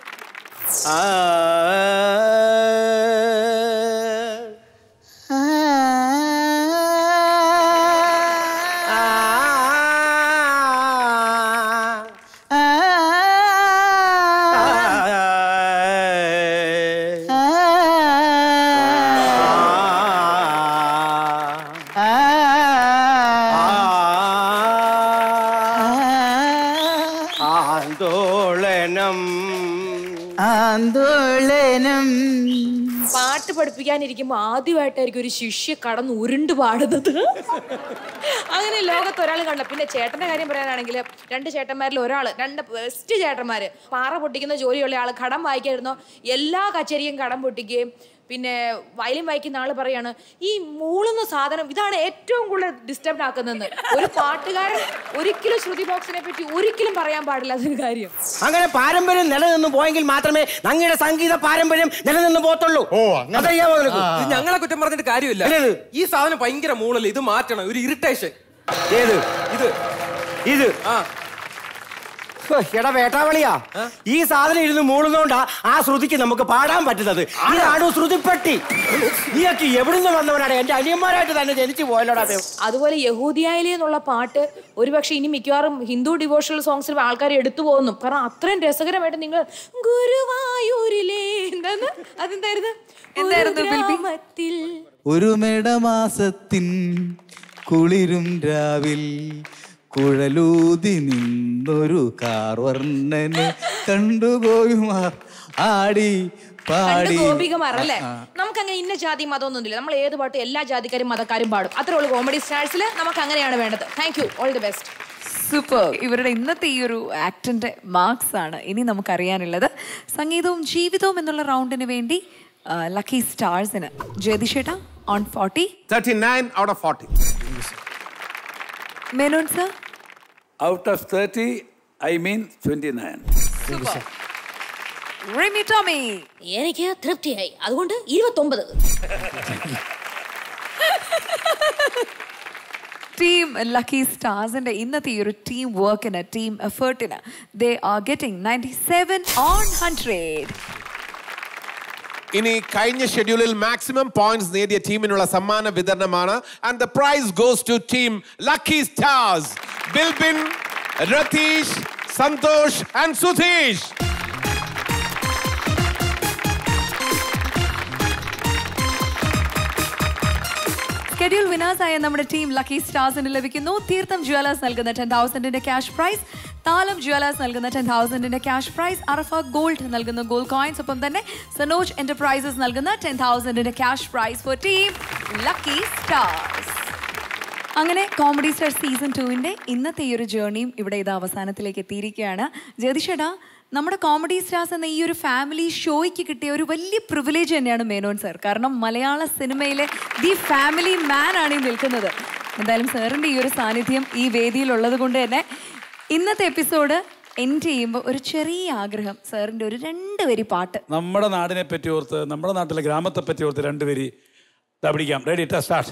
ആന്തോളനം ആന്തോളനം പാട്ട് പഠിപ്പിക്കാനിരിക്കുമ്പോൾ ആദ്യമായിട്ടായിരിക്കും ഒരു ശിഷ്യ കടന്ന് ഉരുണ്ട് പാടുന്നത് അങ്ങനെ ലോകത്ത് ഒരാൾ കണ്ട പിന്നെ ചേട്ടന്റെ കാര്യം പറയാനാണെങ്കിൽ രണ്ട് ചേട്ടന്മാരിൽ ഒരാൾ രണ്ട് ബെസ്റ്റ് ചേട്ടന്മാര് പാറ പൊട്ടിക്കുന്ന ജോലിയുള്ള ആൾ കടം വായിക്കായിരുന്നോ എല്ലാ കച്ചേരിയും കടം പൊട്ടിക്കുകയും പിന്നെ വയലിൻ വായിക്കുന്ന ആൾ പറയാണ് ഈ മൂളുന്ന സാധനം ഇതാണ് ഏറ്റവും കൂടുതൽ ഡിസ്റ്റർബ് ആക്കുന്നതെന്ന് ഒരു പാട്ടുകാരൻ ഒരിക്കലും ശ്രുതി ബോക്സിനെ പറ്റി ഒരിക്കലും പറയാൻ പാടില്ല അതൊരു കാര്യം അങ്ങനെ പാരമ്പര്യം നിലനിന്ന് പോയെങ്കിൽ മാത്രമേ ഞങ്ങളുടെ സംഗീത പാരമ്പര്യം നിലനിന്ന് പോത്തുള്ളൂ ഓ അതറിയാമോ നിനക്ക് ഇത് ഞങ്ങളെ കുറ്റം പറഞ്ഞിട്ട് കാര്യമില്ല ഏത്? ഈ സാധനം ഭയങ്കര മൂളല് ഇത് മാറ്റണം ഒരു ഇറിറ്റേഷൻ ഏത് ഇത് ഇത് ആ ഹ്, എടാ വേട്ടാവളിയാ ഈ സാധനം ഇരുന്ന് മൂളുന്നോണ്ടാ ആ ശ്രുതിക്ക് നമുക്ക് പാടാൻ പറ്റുന്നത് ഇതാണ് ശ്രുതിപ്പെട്ടി നീയൊക്കെ എവിടുന്ന് വന്നവനാണ് എന്റെ അനിയന്മാരായിട്ട് തന്നെ ജനിച്ചു പോയല്ലോടാ ദൈവം. അതുപോലെ യഹൂദിയായിലെ എന്നുള്ള പാട്ട് ഒരുപക്ഷെ ഇനി മിക്കവാറും ഹിന്ദു ഡിവോഷണൽ സോങ്സിൽ ആൾക്കാർ എടുത്തു പോകുന്നു കാരണം അത്രയും രസകരമായിട്ട് നിങ്ങൾ ഗുരുവായൂരിലെ എന്താന്ന് അതെന്തായിരുന്നു എന്തായിരുന്നു, ഒരു ബിൽബി? ഗ്രാമത്തിൽ ഒരു മേടമാസത്തിൻ കുളിരും രാവിൽ കുഴലൂതി നിന്നൊരു കാർവർണ്ണനെ കണ്ടുപോയുമാർ ആടി പണ്ട് പാടി ഗോപികമാർ അല്ലേ ആ, നമുക്ക് അങ്ങനെ ഇന്ന ജാതി മതമൊന്നുമില്ല നമ്മൾ ഏത് പാട്ട് എല്ലാ ജാതിക്കാരും മതക്കാരും പാടും അത്രേ ഉള്ളൂ കോമഡി സ്റ്റാർസിൽ നമുക്ക് അങ്ങനെയാണ് വേണ്ടത് thank you all the best super ഇവരുടെ ഇന്നത്തെ ഈ ഒരു ആക്ടിന്റെ മാർക്സ് ആണ് ഇനി നമുക്കറിയാനുള്ളത് സംഗീതവും ജീവിതവും എന്നുള്ള റൗണ്ടിന് വേണ്ടി ലക്കി സ്റ്റാർസിന് ജ്യോതിഷേട്ട on forty thirty nine out of forty Menon sir out of thirty I mean twenty nine Rimi Tomy എനിക്ക് തൃപ്തിയായി അതുകൊണ്ട് ഇരുപത്തൊമ്പത് ടീം ലക്കി സ്റ്റാർസിന്റെ ഇന്നത്തെ ഈ ഒരു ടീം വർക്കിന് ടീം എഫേർട്ടിന് they are getting ninety seven on hundred ഇനി കഴിഞ്ഞ ഷെഡ്യൂളിൽ മാക്സിമം പോയിന്റ്സ് നേടിയ ടീമിനുള്ള സമ്മാന വിതരണമാണ് and the prize goes to team Lucky Stars Bilbin Ratheesh Santhosh and Sudheesh schedule winners ആയ നമ്മുടെ ടീം ലക്കി സ്റ്റാർസിന് ലഭിക്കുന്നു തീർത്ഥം ജ്വല്ലേഴ്സ് നൽകുന്ന ടെൻ തൗസൻഡിന്റെ ക്യാഷ് പ്രൈസ് താലം ജ്വല്ലേഴ്സ് നൽകുന്ന ടെൻ തൗസൻഡിന്റെ ക്യാഷ് പ്രൈസ് അറഫ ഗോൾഡ് നൽകുന്ന ഗോൾഡ് കോയിൻസ് ഒപ്പം തന്നെ സനോജ് എന്റർപ്രൈസസ് നൽകുന്ന ടെൻ തൗസൻഡിന്റെ cash price for team Lucky Stars അങ്ങനെ കോമഡി സ്റ്റാർ സീസൺ ടുവിൻ്റെ ഇന്നത്തെ ഈ ഒരു ജേർണിയും ഇവിടെ ഇത് അവസാനത്തിലേക്ക് എത്തിയിരിക്കുകയാണ് ജ്യോതിഷേടാ നമ്മുടെ കോമഡി സ്റ്റാർസ് എന്ന ഈ ഒരു ഫാമിലി ഷോയ്ക്ക് കിട്ടിയ ഒരു വലിയ പ്രിവിലേജ് തന്നെയാണ് മേനോൻ സർ കാരണം മലയാള സിനിമയിലെ ദി ഫാമിലി മാൻ ആണ് ഈ നിൽക്കുന്നത് എന്തായാലും സാറിൻ്റെ ഈ ഒരു സാന്നിധ്യം ഈ വേദിയിലുള്ളത് കൊണ്ട് തന്നെ ഇന്നത്തെ എപ്പിസോഡ് എൻഡ് ചെയ്യുമ്പോൾ ഒരു ചെറിയ ആഗ്രഹം സാറിൻ്റെ ഒരു രണ്ട് വരി പാട്ട് നമ്മുടെ നാടിനെ പറ്റി ഓർത്ത് നമ്മുടെ നാട്ടിലെ ഗ്രാമത്തെ പറ്റി ഓർത്ത് രണ്ടുപേര് ദാ പിടിക്കാം റെഡി സ്റ്റാർട്ട്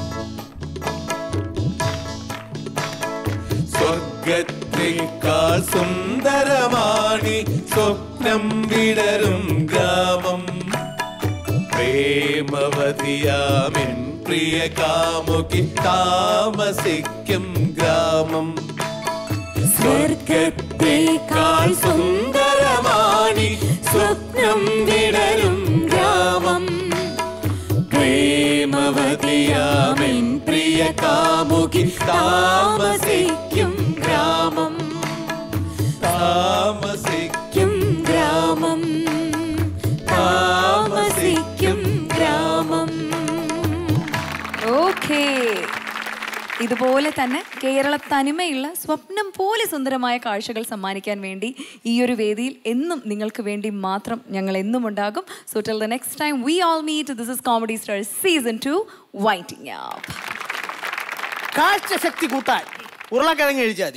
സ്വർഗത്തേക്കാൾ സുന്ദരമാണി സ്വപ്നം വിടരും ഗ്രാമം പ്രേമവതിയാമിൻ പ്രിയ കാമുകി താമസിക്കും ഗ്രാമം സ്വർഗത്തേക്കാൾ സുന്ദരമാണി സ്വപ്നം വിടരും ഗ്രാമം പ്രേമവതിയാമെൻ പ്രിയ കാമുകി താമസിക്കും ഗ്രാമം താമസിക്കും ഗ്രാമം താമസിക്കും ഗ്രാമം ഓക്കേ ഇതുപോലെ തന്നെ കേരള തനിമയുള്ള സ്വപ്നം പോലെ സുന്ദരമായ കാഴ്ചകൾ സമ്മാനിക്കാൻ വേണ്ടി ഈ ഒരു വേദിയിൽ എന്നും നിങ്ങൾക്ക് വേണ്ടി മാത്രം ഞങ്ങൾ എന്നും ഉണ്ടാകും so till the next time we all meet this is comedy star season two waiting up കാഴ്ച ശക്തി കൂട്ടാൻ ഉരുളക്കിഴങ്ങ് കഴിച്ചാൽ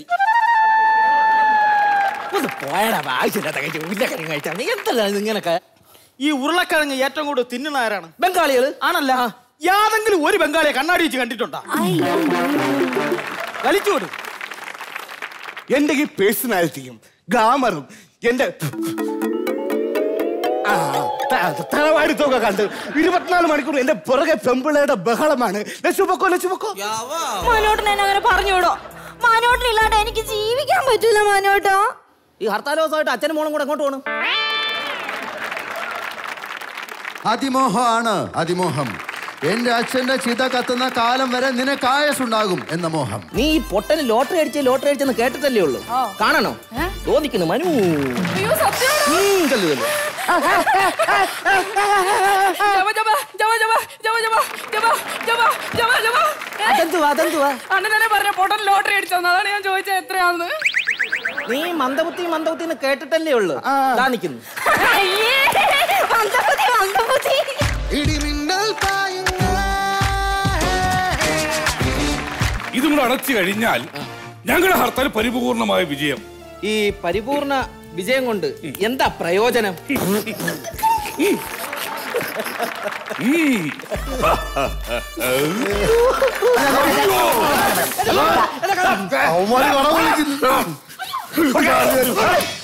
മതി ഒന്ന് പോയടാ ആവശ്യമില്ലാത്ത കഴിച്ചു ഉരുളക്കിഴങ്ങ് കഴിച്ചാൽ മതി എന്താണ് ഇങ്ങനൊക്കെ ഈ ഉരുളക്കിഴങ്ങ് ഏറ്റവും കൂടുതൽ തിന്നുന്ന ആരാണ് ബംഗാളികൾ ആണല്ല യാതെങ്കിലും ഒരു ബംഗാളിയെ കണ്ണാടി വെച്ച് കണ്ടിട്ടുണ്ടോ വലിച്ചോട് എന്റെ ഈ പേഴ്സണാലിറ്റിയും ഗ്ലാമറും എന്റെ ആ, ത- തറവാടിത്തൊക്കെ കണ്ട് ഇരുപത്തിനാല് മണിക്കൂർ എന്റെ പുറകെ പെമ്പിളയുടെ ബഹളമാണ് ലച്ചുപൊക്കോ ലച്ചുപൊക്കോ മാനോട്ടൻ എന്നെ അങ്ങനെ പറഞ്ഞോടോ മാനോട്ടൻ ഇല്ലാണ്ട് എനിക്ക് ജീവിക്കാൻ പറ്റൂല മാനോട്ടോ ഈ ഹർത്താൽ ദിവസമായിട്ട് അച്ഛനും മോളും കൂടെ എങ്ങോട്ട് പോകണം അതിമോഹമാണ് അതിമോഹം എന്റെ അച്ഛന്റെ ചിത കത്തുന്ന കാലം വരെ നിനക്ക് ആയസുണ്ടാകും എന്ന മോഹം നീ ഈ പൊട്ടന് ലോട്ടറി അടിച്ച് ലോട്ടറി അടിച്ചെന്ന് കേട്ടിട്ടല്ലേ ഉള്ളൂ കാണണോ ചോദിക്കുന്നു മനു അയ്യോ സത്യം ഉം, ചെല്ലു, ചെല്ലു. അതെന്തുവാ അതെന്തുവാ അണ്ണനെ പറഞ്ഞ പൊട്ടൻ ലോട്ടറി അടിച്ചോന്ന് അതാണ് ഞാൻ ചോദിച്ചത് എത്രയാന്ന് നീ മന്ദബുദ്ധി മന്ദബുദ്ധി എന്ന് കേട്ടിട്ടല്ലേ ഉള്ളൂ ദാ നിക്കുന്നു മന്ദബുദ്ധി മന്ദബുദ്ധി ഇതും കൂടെ അടച്ചു കഴിഞ്ഞാൽ ഞങ്ങളുടെ ഹർത്താൽ പരിപൂർണമായ വിജയം ഈ പരിപൂർണ വിജയം കൊണ്ട് എന്താ പ്രയോജനം അവന്മാര് കട വിളിക്കുന്നു